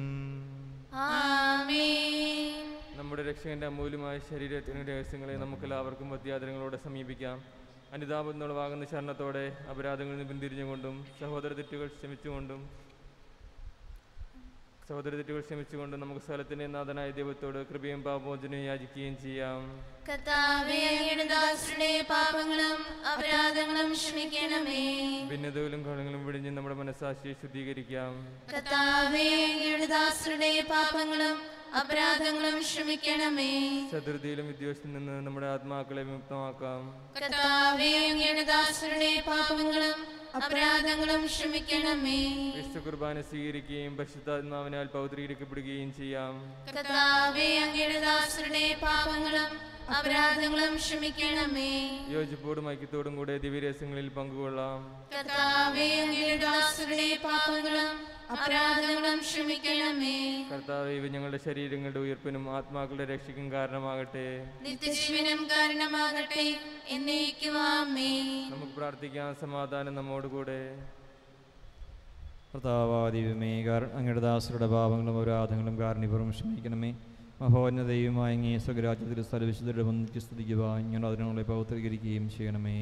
ആമേൻ നമ്മുടെ രക്ഷകന്റെ അമൂല്യമായ ശരീരത്തിന് രഹസ്യങ്ങളെ നമുക്കെല്ലാവർക്കും മധ്യാദരങ്ങളോടെ സമീപിക്കാം അനുതാപത്തിനുളവാകുന്ന ശരണത്തോടെ അപരാധങ്ങളിൽ നിന്ന് പിന്തിരിഞ്ഞുകൊണ്ടും സഹോദര തെറ്റുകൾ ക്ഷമിച്ചുകൊണ്ടും സഹോദര തെറ്റുകൾ ക്ഷമിച്ചുകൊണ്ടും നമുക്ക് സ്ഥലത്തിൻ്റെ നാഥനായ ദൈവത്തോട് കൃപയും പാപമോചനവും യാചിക്കുകയും ചെയ്യാം കർത്താവേ അങ്ങയുടെ ദാസരുടെ പാപങ്ങളും അപരാധങ്ങളും ക്ഷമിക്കണമേ ഭിന്നതകളും കളങ്ങളും വിടിഞ്ഞ് നമ്മുടെ മനസ്സാക്ഷിയെ ശുദ്ധീകരിക്കാം കർത്താവേ അങ്ങയുടെ ദാസരുടെ പാപങ്ങളും അപരാധങ്ങളും ക്ഷമിക്കണമേ ശത്രുതയിലും വിദ്വേഷത്തിൽ നിന്ന് നമ്മുടെ ആത്മാക്കളെ വിമുക്തമാക്കാം കർത്താവേ അങ്ങയുടെ ദാസരുടെ പാപങ്ങളും അപരാധങ്ങളും ക്ഷമിക്കണമേ വിശുദ്ധ കുർബാന സ്വീകരിക്കുകയും പരിശുദ്ധാത്മാവിനാൽ പൗത്രീകരിക്കപ്പെടുകയും ചെയ്യാം കർത്താവേ അങ്ങയുടെ ദാസരുടെ പാപങ്ങളും അപരാധങ്ങളും ക്ഷമിക്കണമേ യോജിപ്പോടും ഐക്യത്തോടും കൂടെ ദിവ്യരഹസ്യങ്ങളിൽ പങ്കുകൊള്ളാം കർത്താവേ അങ്ങയുടെ ദാസരുടെ പാപങ്ങളും അപരാധങ്ങളും ക്ഷമിക്കണമേ കർത്താവ് ഇവ ഞങ്ങളുടെ ശരീരങ്ങളുടെ ഉയർപ്പിനും ആത്മാക്കളുടെ രക്ഷയ്ക്കും കാരണമാകട്ടെ നിത്യജീവനം കാരണമാകട്ടെ എന്നേക്കുവാമേ നമുക്ക് പ്രാർത്ഥിക്കാം സമാധാനം നമ്മോടുകൂടെ കർത്താവാദിവമേ അങ്ങയുടെ ദാസരുടെ പാപങ്ങളും അപരാധങ്ങളും കാരണീപൂർവ്വം ക്ഷമിക്കണമേ മഹോന്നതയുമായ അങ്ങേ സ്വരാജ്യത്തിൽ സ്ഥലവിശുദ്ധരുടെ മുന്നിക്ക് സ്തുതിക്കുവാൻ ഞങ്ങൾ അതിനുള്ളെ പൗത്രീകരിക്കുകയും ചെയ്യണമേ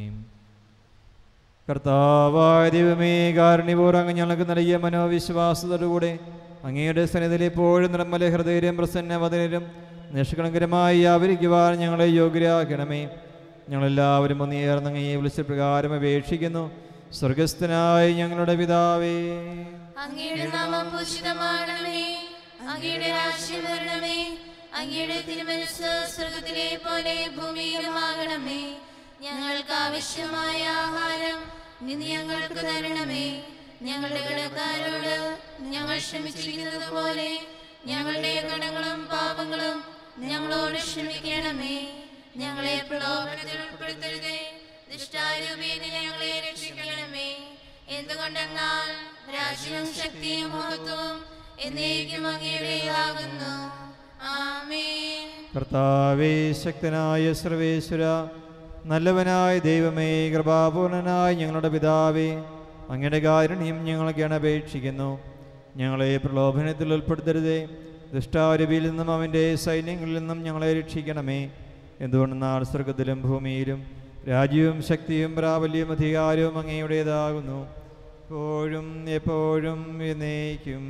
കർത്താവായ ദൈവമേ കാരുണ്യപൂർവ്വം അങ്ങ് ഞങ്ങൾക്ക് നൽകിയ മനോവിശ്വാസത്തോടുകൂടെ അങ്ങയുടെ സന്നിധിയിൽ എപ്പോഴും നിർമ്മല ഹൃദയരും പ്രസന്നവദനരും നിഷ്കളങ്കരമായി ആവരിക്കുവാൻ ഞങ്ങളെ യോഗ്യരാക്കണമേ ഞങ്ങളെല്ലാവരും ഒന്നേർന്ന് അങ്ങയെ വിളിച്ച പ്രകാരം അപേക്ഷിക്കുന്നു സ്വർഗസ്ഥനായ ഞങ്ങളുടെ പിതാവേ അങ്ങയുടെ നാമം പൂജിതമാകണമേ അങ്ങയുടെ രാജ്യം വരണമേ അങ്ങയുടെ തിരുമനസ് സ്വർഗത്തിലെ പോലെ ഭൂമിയിലുമാകണമേ ഞങ്ങൾക്ക് ആവശ്യമായ ആഹാരം ഇന്ന് ഞങ്ങൾക്ക് തരണമേ ഞങ്ങളുടെ കടക്കാരോട് ഞങ്ങൾ ക്ഷമിച്ചിരിക്കുന്നത് പോലെ ഞങ്ങളുടെ കടങ്ങളും പാപങ്ങളും ഞങ്ങളോട് ക്ഷമിക്കണമേ ഞങ്ങളെ പ്രലോഭനത്തിൽ ഉൾപ്പെടുത്തരുതേ ദുഷ്ടാരൂപീനെ ഞങ്ങളെ രക്ഷിക്കണമേ എന്തുകൊണ്ടെന്നാൽ രാജ്യവും ശക്തിയും മഹത്വവും എന്നേക്കും അങ്ങയുടേതാകുന്നു ആമേൻ കർത്താവേ ശക്തനായ സർവേശ്വര നല്ലവനായ ദൈവമേ കൃപാപൂർണനായ ഞങ്ങളുടെ പിതാവേ അങ്ങയുടെ കാരുണ്യം ഞങ്ങൾ ഗണപേക്ഷിക്കുന്നു ഞങ്ങളെ പ്രലോഭനത്തിൽ ഉൾപ്പെടുത്തരുതേ ദുഷ്ടാരൂപിയിൽ നിന്നും അവൻ്റെ സൈന്യങ്ങളിൽ നിന്നും ഞങ്ങളെ രക്ഷിക്കണമേ എന്തുകൊണ്ടെന്നാൽ സ്വർഗത്തിലും ഭൂമിയിലും രാജ്യവും ശക്തിയും പ്രാബല്യവും അധികാരവും അങ്ങയുടേതാകുന്നു എപ്പോഴും എപ്പോഴും എന്നേക്കും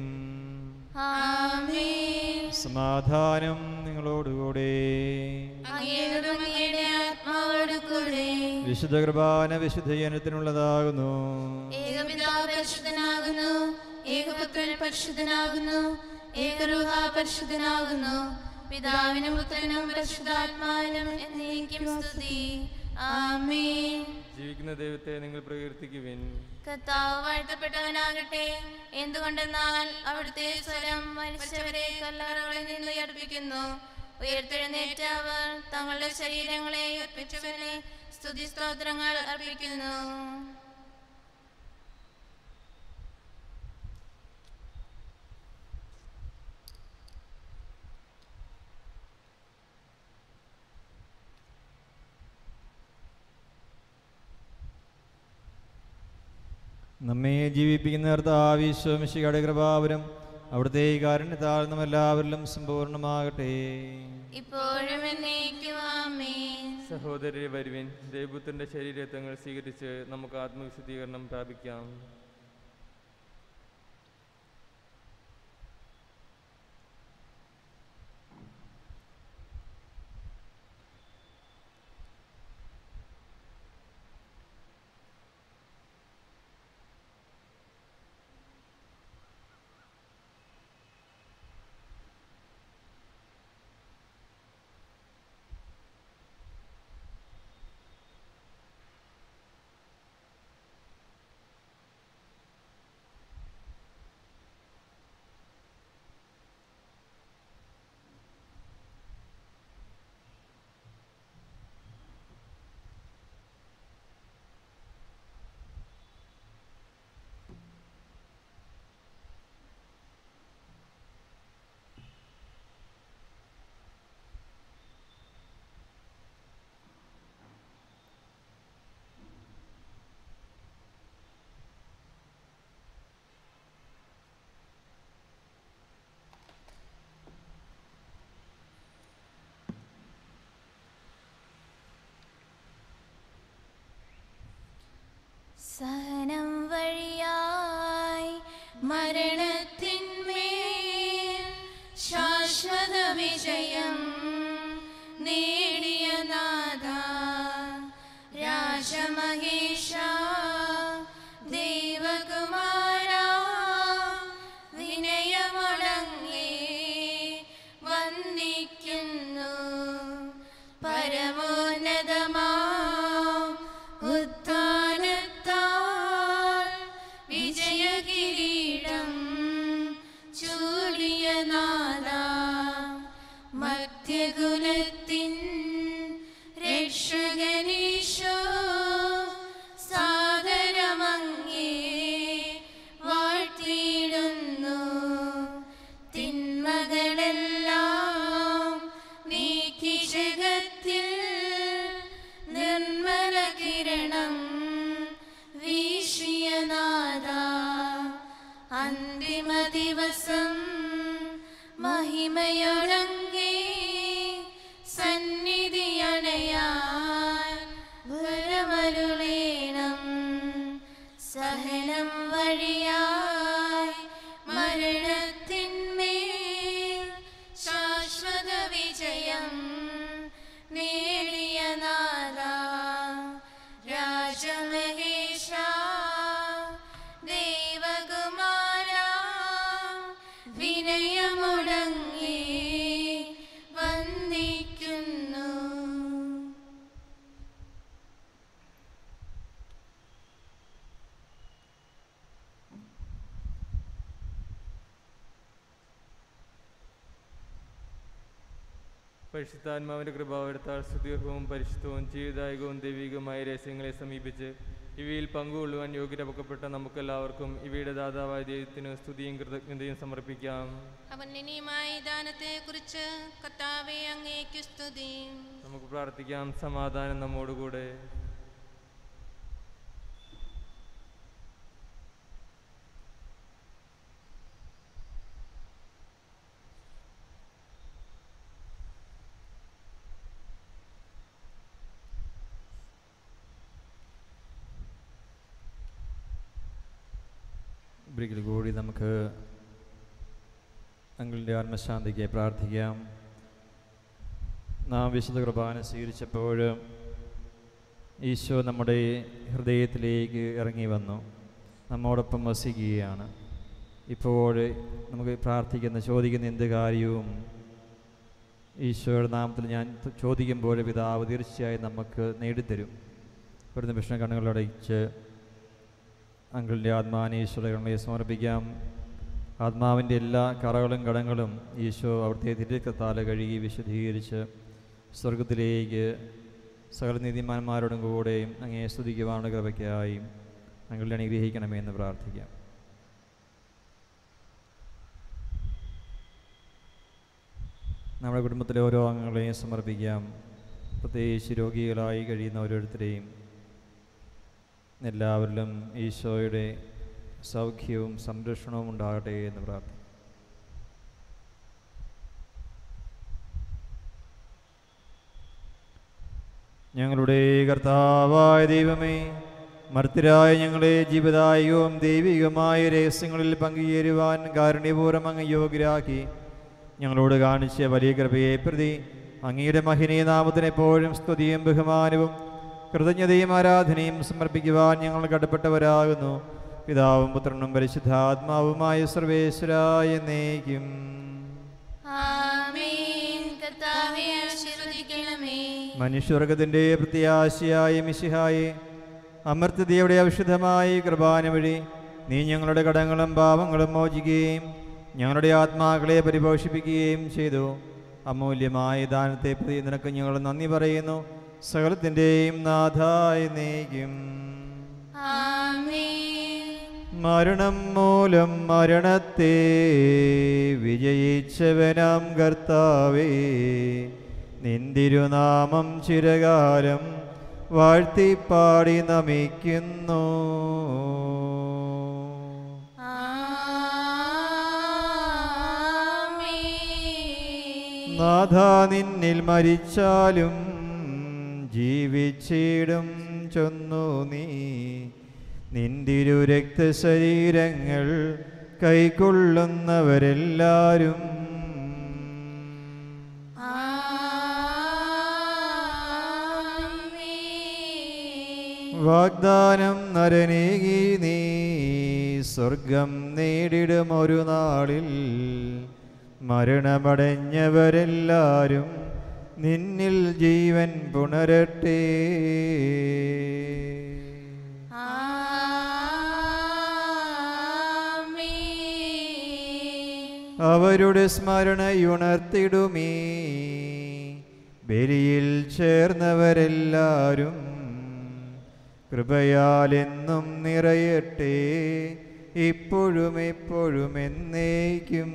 ആമേൻ സമാധാനം നിങ്ങളോടുകൂടെ അങ്ങയോടും അങ്ങയുടെ ആത്മാവോട് കൂടെ വിശുദ്ധ കൃപാന വിശുദ്ധ ജനത്തിനുള്ളതാകുന്നു ഏകപിതാവ് പരിശുദ്ധനാകുന്നു ഏകപുത്രൻ പരിശുദ്ധനാകുന്നു ഏകരൂഹ പരിശുദ്ധനാകുന്നു പിതാവിനും പുത്രനും പരിശുദ്ധാത്മാവിനും എന്നേക്കും സ്തുതി ആമേൻ ജീവിക്കുന്ന ദൈവത്തെ നിങ്ങൾ പ്രകീർത്തിക്കുവിൻ കർത്താവ് വാഴ്ത്തപ്പെട്ടവനാകട്ടെ എന്തുകൊണ്ടെന്നാൽ അവിടുത്തെ സ്വരം മരിച്ചവരെ കല്ലറകളിൽ നിന്ന് ഉയർപ്പിക്കുന്നു ഉയർത്തെഴുന്നേറ്റ അവർ തങ്ങളുടെ ശരീരങ്ങളെ ഉയർപ്പിച്ചവനെ സ്തുതി സ്തോത്രങ്ങൾ അർപ്പിക്കുന്നു നമ്മെ ജീവിപ്പിക്കുന്ന കർത്താവിശ്വമിശിയുടെ കൃപാവരം അവിടുത്തെ കാരുണ്യത്താൽ നാം എല്ലാവരിലും സമ്പൂർണ്ണമാകട്ടെ ഇപ്പോഴും എന്നേക്കും ആമേൻ സഹോദരരെ വരുവിൻ ദൈവപുത്രന്റെ ശരീരത്വങ്ങൾ സ്വീകരിച്ച് നമുക്ക് ആത്മവിശുദ്ധീകരണം പ്രാപിക്കാം സഹനം വഴിയായി മരണത്തിന്മേൽ ശാശ്വത വിജയം നേടിയ നാഥ രാജമഹേഷ ദൈവകുമാര വിനയമടങ്ങേ മധ്യകുലത്തിൻ രക്ഷകനീശോ സാദരമങ്ങേ വാഴ്ത്തിയിടുന്നു തിന്മകളെല്ലാം നീക്കി ജഗത്തിൽ നിർമ്മല കിരണം വീശിയ നാദ അന്തിമ ദിവസം മഹിമയൊടങ്ങേ സന്നിധിയണയാൻ വരമരുളേണം സഹനം വഴിയായി മരണത്തിന്മേൽ ശാശ്വത വിജയം നേടിയ നാദ രാജമഹേഷ ദേവകുമാര വിനയമുടങ്ങി വന്ദിക്കുന്നു പരിശുദ്ധാത്മാവിന്റെ കൃപാവരത്താൽ സുദീർഘവും പരിശുദ്ധവും ജീവിതായകവും ദൈവികവുമായ രഹസ്യങ്ങളെ സമീപിച്ച് ഇവയിൽ പങ്കുകൊള്ളുവാൻ യോഗ്യരാക്കപ്പെട്ട നമുക്കെല്ലാവർക്കും ഇവയുടെ ദാതാവായ ദൈവത്തിന് സ്തുതിയും കൃതജ്ഞതയും സമർപ്പിക്കാം അവന്യനീയമായ ദാനത്തെ കുറിച്ച് കർത്താവെ അങ്ങേക്കു സ്തുതി നമുക്ക് പ്രാർത്ഥിക്കാം സമാധാനം നമ്മോടുകൂടെ ഒരിക്കൽ കൂടി നമുക്ക് അങ്കിളിൻ്റെ ആത്മശാന്തിക്ക് പ്രാർത്ഥിക്കാം നാം വിശുദ്ധ കുർബാന സ്വീകരിച്ചപ്പോൾ ഈശോ നമ്മുടെ ഹൃദയത്തിലേക്ക് ഇറങ്ങി വന്നു നമ്മോടൊപ്പം വസിക്കുകയാണ് ഇപ്പോൾ നമുക്ക് പ്രാർത്ഥിക്കുന്ന ചോദിക്കുന്ന എന്ത് കാര്യവും ഈശോയുടെ നാമത്തിൽ ഞാൻ ചോദിക്കുമ്പോൾ പിതാവ് തീർച്ചയായും നമുക്ക് നേടിത്തരും ഒരു നിമിഷം കണ്ണുകളടയിച്ച് അങ്കിളിൻ്റെ ആത്മാവിനെ ഈശോയുടെ സമർപ്പിക്കാം ആത്മാവിൻ്റെ എല്ലാ കറകളും കടങ്ങളും ഈശോ അവിടുത്തെ തിരുക്കത്താല കഴുകി വിശദീകരിച്ച് സ്വർഗത്തിലേക്ക് സകല നീതിമാന്മാരോടും കൂടെയും അങ്ങേ സ്തുതിക്കുവാനുള്ള കൃപയ്ക്കായി അങ്കിളിനെ അനുഗ്രഹിക്കണമേ എന്ന് പ്രാർത്ഥിക്കാം നമ്മുടെ കുടുംബത്തിലെ ഓരോ അംഗങ്ങളെയും സമർപ്പിക്കാം പ്രത്യേകിച്ച് രോഗികളായി കഴിയുന്ന ഓരോരുത്തരെയും എല്ലാവരിലും ഈശോയുടെ സൗഖ്യവും സംരക്ഷണവും ഉണ്ടാകട്ടെ എന്ന് പ്രാർത്ഥിക്കും ഞങ്ങളുടെ കർത്താവായ ദൈവമേ മർത്തരായ ഞങ്ങളെ ജീവിതായകവും ദൈവികമായ രഹസ്യങ്ങളിൽ പങ്കുചേരുവാൻ കാരുണ്യപൂർവ്വം അങ്ങ് യോഗ്യരാക്കി ഞങ്ങളോട് കാണിച്ച വലിയ കൃപയെ പ്രതി അങ്ങയുടെ മഹിനീയ നാമത്തിന് എപ്പോഴും സ്തുതിയും ബഹുമാനവും കൃതജ്ഞതയും ആരാധനയും സമർപ്പിക്കുവാൻ ഞങ്ങൾ കടപ്പെട്ടവരാകുന്നു പിതാവും പുത്രനും പരിശുദ്ധാത്മാവുമായ സർവേശ്വരായ എന്നേക്കും ആമേൻ കർത്താവേ ആശീർവദിക്കണമേ മനുഷ്യവർഗത്തിൻ്റെ പ്രത്യാശയായ മിശിഹായെ അമർത്യതയുടെ ഔഷധമായി കൃപാന വഴി നീ ഞങ്ങളുടെ കടങ്ങളും പാപങ്ങളും മോചിക്കുകയും ഞങ്ങളുടെ ആത്മാക്കളെ പരിപോഷിപ്പിക്കുകയും ചെയ്തു അമൂല്യമായ ദാനത്തെ പ്രതി നിനക്ക് ഞങ്ങൾ നന്ദി പറയുന്നു സകലത്തിൻ്റെയും നാഥായ നീക്കും ആമേൻ മരണം മൂലം മരണത്തെ വിജയിച്ചവനാം കർത്താവേ നിന്തിരുനാമം ചിരകാലം വാഴ്ത്തിപ്പാടി നമിക്കുന്നു ആമേൻ നാഥ നിന്നിൽ മരിച്ചാലും ജീവിച്ചിടും ചൊന്നു നീ നിന്തിരു രക്തശരീരങ്ങൾ കൈക്കൊള്ളുന്നവരെല്ലാരും ആമേൻ വാഗ്ദാനം നരനേകി നീ സ്വർഗം നേടിടും ഒരു നാളിൽ മരണമടഞ്ഞവരെല്ലാരും നിന്നിൽ ജീവൻ പുണരട്ടെ ആമേൻ അവരുടെ സ്മരണയുണർത്തിടുമേ ബലിയിൽ ചേർന്നവരെല്ലാരും കൃപയാൽ എന്നും നിറയട്ടെ ഇപ്പോഴും എപ്പോഴും എന്നേക്കും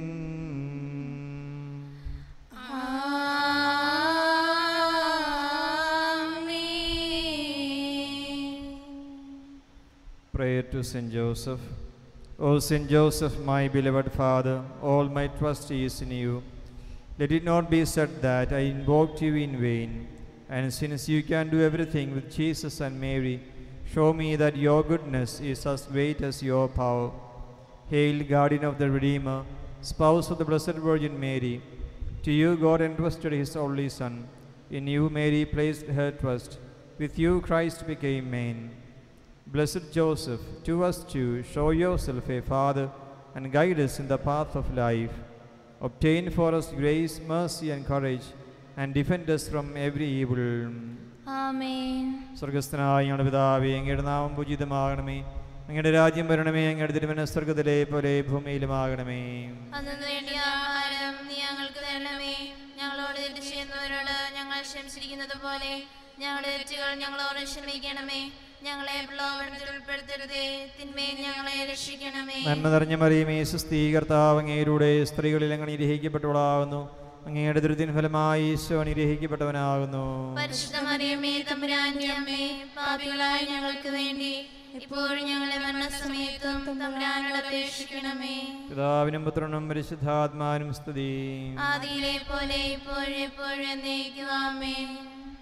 Prayer to Saint Joseph. O Saint Joseph, my beloved Father, all my trust is in you. Let it not be said that I invoked you in vain. And since you can do everything with Jesus and Mary, show me that your goodness is as great as your power. Hail, guardian of the Redeemer, spouse of the Blessed Virgin Mary. To you God entrusted his only Son. In you Mary placed her trust. With you Christ became man. Blessed Joseph, to us too, show yourself a father and guide us in the path of life. Obtain for us grace, mercy, and courage, and defend us from every evil. ആമേൻ സ്വർഗസ്ഥനായ ഞങ്ങളുടെ പിതാവേ അങ്ങയുടെ നാമം പൂജിതമാകണമേ അങ്ങയുടെ രാജ്യം വരണമേ അങ്ങയുടെ തിരുമന സ്വർഗത്തിലെ പോലെ ഭൂമിയിലുമാകണമേ അന്നു വേണ്ടിയ ആഹാരം നീ ഞങ്ങൾക്ക് തരണമേ ഞങ്ങളോട് തെറ്റ് ചെയ്യുന്നവരോട് ഞങ്ങൾ ക്ഷമിച്ചിരിക്കുന്നത് പോലെ ഞങ്ങളുടെ തെറ്റുകൾ ഞങ്ങളോട് ക്ഷമിക്കണമേ ഞങ്ങളെ പ്രലോഭനത്തിൽ ഉൾപ്പെടുത്തരുതേ തിന്മയിൽ ഞങ്ങളെ രക്ഷിക്കണമേ നന്മ നിറഞ്ഞ മറിയമേ സുസ്ഥീ കർത്താവ് അങ്ങയിലൂടെ സ്ത്രീകളിൽ അങ്ങനെ നിരഹിക്കപ്പെട്ടവളാകുന്നു അങ്ങയുടെ ദുരിതിൻ ഫലമായി ഈശോ നിരഹിക്കപ്പെട്ടവനാകുന്നു പരിശുദ്ധ മറിയമ്മേ തമ്പുരാന്റെ അമ്മേ പാപികളായ ഞങ്ങൾക്ക് വേണ്ടി ഇപ്പോഴും ഞങ്ങളെ മരണസമയത്തും തമ്പുരാനോട് അപേക്ഷിക്കണമേ പിതാവിനും പുത്രനും പരിശുദ്ധാത്മാനും സ്തുതി ആദിയിലെ പോലെ ഇപ്പോഴും എപ്പോഴും എന്നേക്കും ആമേൻ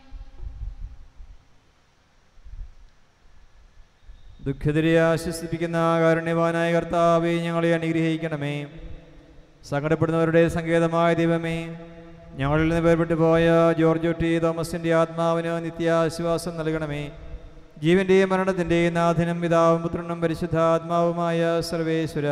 ദുഃഖിതരെ ആശ്വസിപ്പിക്കുന്ന കാരുണ്യവാനായ കർത്താവെ ഞങ്ങളെ അനുഗ്രഹിക്കണമേ സങ്കടപ്പെടുന്നവരുടെ സങ്കേതമായ ദൈവമേ ഞങ്ങളിൽ നിന്ന് വേർപെട്ടു പോയ ജോർജ് ടി തോമസിൻ്റെ ആത്മാവിന് നിത്യാശ്വാസം നൽകണമേ ജീവന്റെയും മരണത്തിൻ്റെയും നാഥനും പിതാവും പുത്രനും പരിശുദ്ധാത്മാവുമായ സർവേശ്വര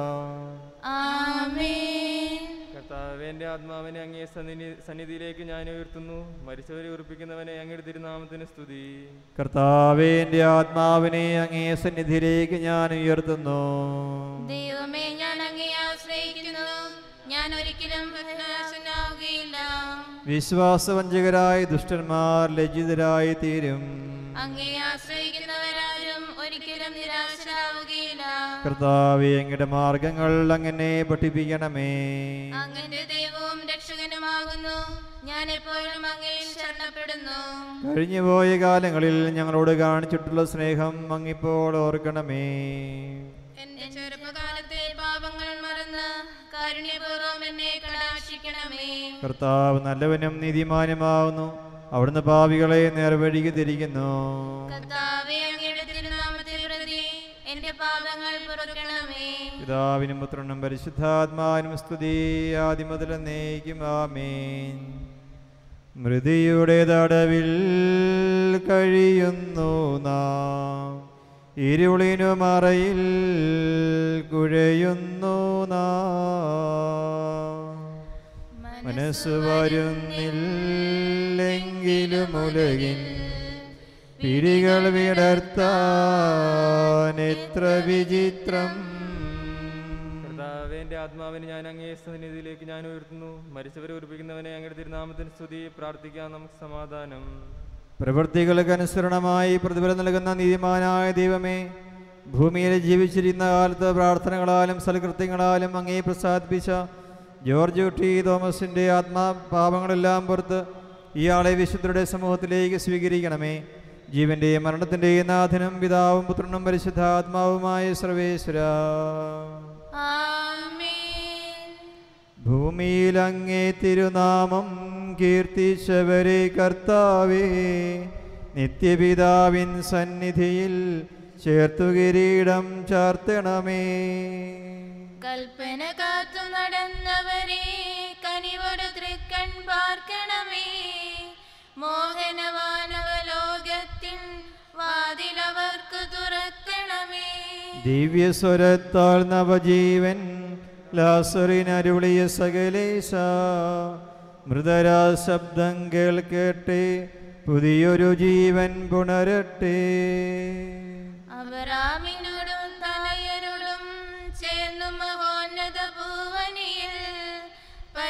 ആമേൻ കർത്താവ് എൻ്റെ ആത്മാവിനെ അങ്ങേ സന്നിധി സന്നിധിയിലേക്ക് ഞാൻ ഉയർത്തുന്നു മരിച്ചവരെ ഉറപ്പിക്കുന്നവനെ അങ്ങയുടെ തിരുനാമത്തിന് സ്തുതി കർത്താവെ എൻ്റെ ആത്മാവിനെ അങ്ങേ സന്നിധിയിലേക്ക് ഞാൻ ഉയർത്തുന്നു ദൈവമേ ഞാൻ അങ്ങേ ആശ്രയിക്കുന്നു ഞാൻ ഒരിക്കലും പ്രഹനാശനാവുകയില്ല വിശ്വാസവഞ്ചകരായ ദുഷ്ടന്മാർ ലജ്ജിതരായി തീരും അങ്ങേ ആശ്രയിക്കുന്നവരാരും ഒരിക്കലും നിരാശരാവുകയില്ല കർത്താവെ അങ്ങയുടെ മാർഗങ്ങൾ അങ്ങനെ പഠിപ്പിക്കണമേ അങ്ങന്റെ ദൈവവും രക്ഷകനുമാകുന്നു ഞാൻ എപ്പോഴും അങ്ങേ ശരണപ്പെടുന്നു കഴിഞ്ഞുപോയ കാലങ്ങളിൽ ഞങ്ങളോട് കാണിച്ചിട്ടുള്ള സ്നേഹം അങ്ങിപ്പോൾ ഓർക്കണമേ എന്റെ ചെറുപ്പകാലത്തെ പാപങ്ങൾ മറന്ന് കാരുണ്യപൂർവ്വം എന്നെ കടാക്ഷിക്കണമേ കർത്താവ് നല്ലവനും നീതിമാനുമാവുന്നു അവിടുന്ന് പാപികളെ നേർവഴിക്ക് തിരിക്കുന്നു കർത്താവേ അങ്ങയുടെ തിരുനാമത്തെ പ്രതി എന്റെ പാപങ്ങൾ പൊറുക്കണമേ പിതാവിനും പുത്രനും പരിശുദ്ധാത്മാവിനും സ്തുതി ആദ്യം മുതൽ എന്നേക്കും ആമേൻ മൃതിയുടെ തടവിൽ കഴിയുന്നു നാം ഇരുളിനു മറയിൽ കുഴയുന്നു നാം മനസ്സ് വരുന്നില്ലെങ്കിലും ഉലകിൻ പിടികൾ വിടർത്താൻ എത്ര വിചിത്രം കർത്താവ് എൻ്റെ ആത്മാവിനെ ഞാൻ അങ്ങേ സന്നിധിയിലേക്ക് ഞാൻ ഉയർത്തുന്നു മരിച്ചവരെ ഉറപ്പിക്കുന്നവനെ അങ്ങയുടെ തിരുനാമത്തിന് സ്തുതി പ്രാർത്ഥിക്കാം നമുക്ക് സമാധാനം പ്രവൃത്തികൾക്ക് അനുസരണമായി പ്രതിഫലം നൽകുന്ന നീതിമാനായ ദൈവമേ ഭൂമിയിൽ ജീവിച്ചിരുന്ന കാലത്ത് പ്രാർത്ഥനകളാലും സൽകൃത്യങ്ങളാലും അങ്ങേ പ്രസാദിപ്പിച്ച ജോർജ് ടി തോമസിൻ്റെ ആത്മാ പാപങ്ങളെല്ലാം പുറത്ത് ഇയാളെ വിശുദ്ധരുടെ സമൂഹത്തിലേക്ക് സ്വീകരിക്കണമേ ജീവന്റെയും മരണത്തിൻ്റെയും നാഥനും പിതാവും പുത്രനും പരിശുദ്ധാത്മാവുമായ സർവേശ്വര ആമേൻ ഭൂമിയിൽ അങ്ങേ തിരുനാമം കീർത്തിച്ചവരെ കർത്താവേ നിത്യപിതാവിൻ സന്നിധിയിൽ ചേർത്തു കിരീടം ചാർത്തണമേ കൽപ്പന കാത്തു നടന്നവരെ കനിവോട് തൃക്കൺ പാർക്കണമേ മോഹനവാനവ ലോകത്തിൽ വാതിലവർക്ക് തുറക്കണമേ ദിവ്യസ്വരത്താൽ നവജീവൻ ലാസറിനരുളിയ സകലേശ മൃതരാ ശബ്ദം കേൾക്കട്ടെ പുതിയൊരു ജീവൻ പുണരട്ടെ അബറാമിനോടും തലയരോടും ചേർന്നു മഹോന്നത ഭൂവനിയിൽ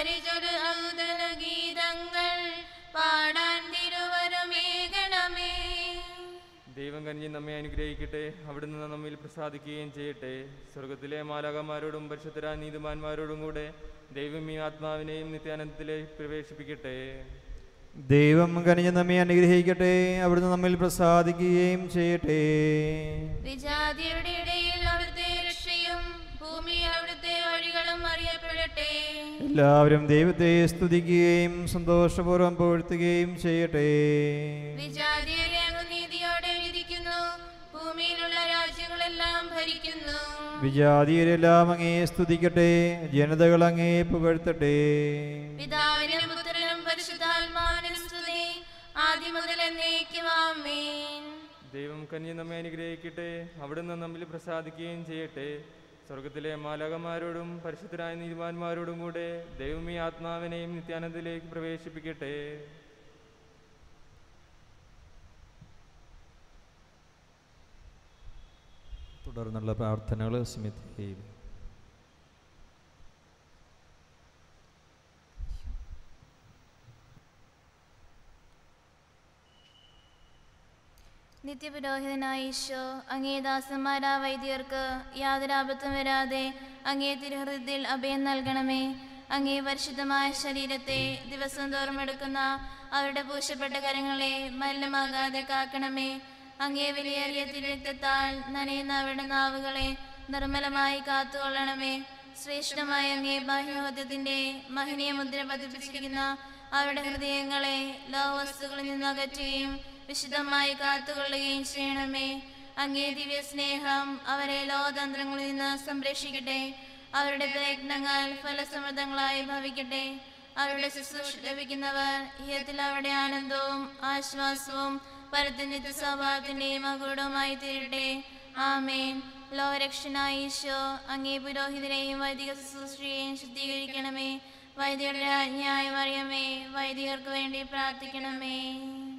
പരിചൊരു നൂതന ഗീതങ്ങൾ പാടാൻ തിരുവരമേകണമേ ദൈവം കനിഞ്ഞ് നമ്മെ അനുഗ്രഹിക്കട്ടെ അവിടുന്ന് നമ്മിൽ പ്രസാദിക്കുകയും ചെയ്യട്ടെ സ്വർഗത്തിലെ മാലാകന്മാരോടും പരിശുദ്ധരാ നീതിമാന്മാരോടും കൂടെ ദൈവം ഈ ആത്മാവിനെയും നിത്യാനന്ദത്തിലേക്ക് പ്രവേശിപ്പിക്കട്ടെ ദൈവം കനിഞ്ഞ് നമ്മെ അനുഗ്രഹിക്കട്ടെ അവിടുന്ന് നമ്മിൽ പ്രസാദിക്കുകയും ചെയ്യട്ടെ വിജാതിയുടെ ഇടയിൽ അവിടുത്തെ രക്ഷയും ഭൂമിയിൽ അവിടുത്തെ വഴികളും അറിയപ്പെടട്ടെ എല്ലാവരും ദൈവത്തെ സ്തുതിക്കുകയും സന്തോഷപൂർവ്വം പുകഴ്ത്തുകയും ചെയ്യട്ടെ വിജാതിയരെ അങ്ങ് നീതിയോടെ വിധിക്കുന്നു ഭൂമിയിലുള്ള രാജ്യങ്ങളെല്ലാം ഭരിക്കുന്നു വിജാതിയരെല്ലാം അങ്ങേ സ്തുതിക്കട്ടെ ജനതകൾ അങ്ങേ പുകഴ്ത്തട്ടെ പിതാവിനും പുത്രനും പരിശുദ്ധാത്മാവിനും സ്തുതി ആദ്യം മുതൽ എന്നേക്കും ആമേൻ ദൈവം കന്യ നമ്മെ അനുഗ്രഹിക്കട്ടെ അവിടുന്ന് നമ്മിൽ പ്രസാദിക്കുകയും ചെയ്യട്ടെ സ്വർഗത്തിലെ മാലകന്മാരോടും പരിശുദ്ധരായ നീതിമാന്മാരോടും കൂടെ ദൈവം ഈ ആത്മാവിനെയും നിത്യാനന്ദത്തിലേക്ക് പ്രവേശിപ്പിക്കട്ടെ തുടർന്നുള്ള പ്രാർത്ഥനകൾ സ്മിത്ത് ചെയ്യും നിത്യപുരോഹിതനായ ഈശോ അങ്ങേ ദാസന്മാരാ വൈദ്യർക്ക് യാതൊരു ആപത്തും വരാതെ അങ്ങേ തിരുഹൃദയത്തിൽ അഭയം നൽകണമേ അങ്ങേ പരിശുദ്ധമായ ശരീരത്തെ ദിവസം തോറും എടുക്കുന്ന അവരുടെ പൂശപ്പെട്ട കരങ്ങളെ മലിനമാകാതെ കാക്കണമേ അങ്ങേ വിലയേറിയ തിരുരക്തത്താൽ നനയുന്ന അവരുടെ നാവുകളെ നിർമ്മലമായി കാത്തുകൊള്ളണമേ ശ്രേഷ്ഠമായ അങ്ങേ ബാഹ്യഹോദ്യത്തിന്റെ മഹനീയ മുദ്ര പതിപ്പിച്ചിരിക്കുന്ന അവരുടെ ഹൃദയങ്ങളെ ലോകവസ്തുക്കളിൽ നിന്ന് അകറ്റുകയും വിശുദ്ധമായി കാത്തുകൊള്ളുകയും ചെയ്യണമേ അങ്ങേ ദിവ്യ സ്നേഹം അവരെ ലോകതന്ത്രങ്ങളിൽ നിന്ന് സംരക്ഷിക്കട്ടെ അവരുടെ പ്രയത്നങ്ങൾ ഫലസമൃദ്ധങ്ങളായി ഭവിക്കട്ടെ അവരുടെ ശുശ്രൂഷ ലഭിക്കുന്നവർ ഇഹത്തിൽ അവരുടെ ആനന്ദവും ആശ്വാസവും പരത്തിന്റെ സ്വഭാവത്തിന്റെയും അകൂടവുമായി തീരട്ടെ ആമേൻ ലോകരക്ഷനായ ഈശോ അങ്ങേ പുരോഹിതരെയും വൈദിക ശുശ്രൂഷയെയും ശുദ്ധീകരിക്കണമേ വൈദികരുടെ രാജ്ഞിയായ മറിയമേ വൈദികർക്ക് വേണ്ടി പ്രാർത്ഥിക്കണമേ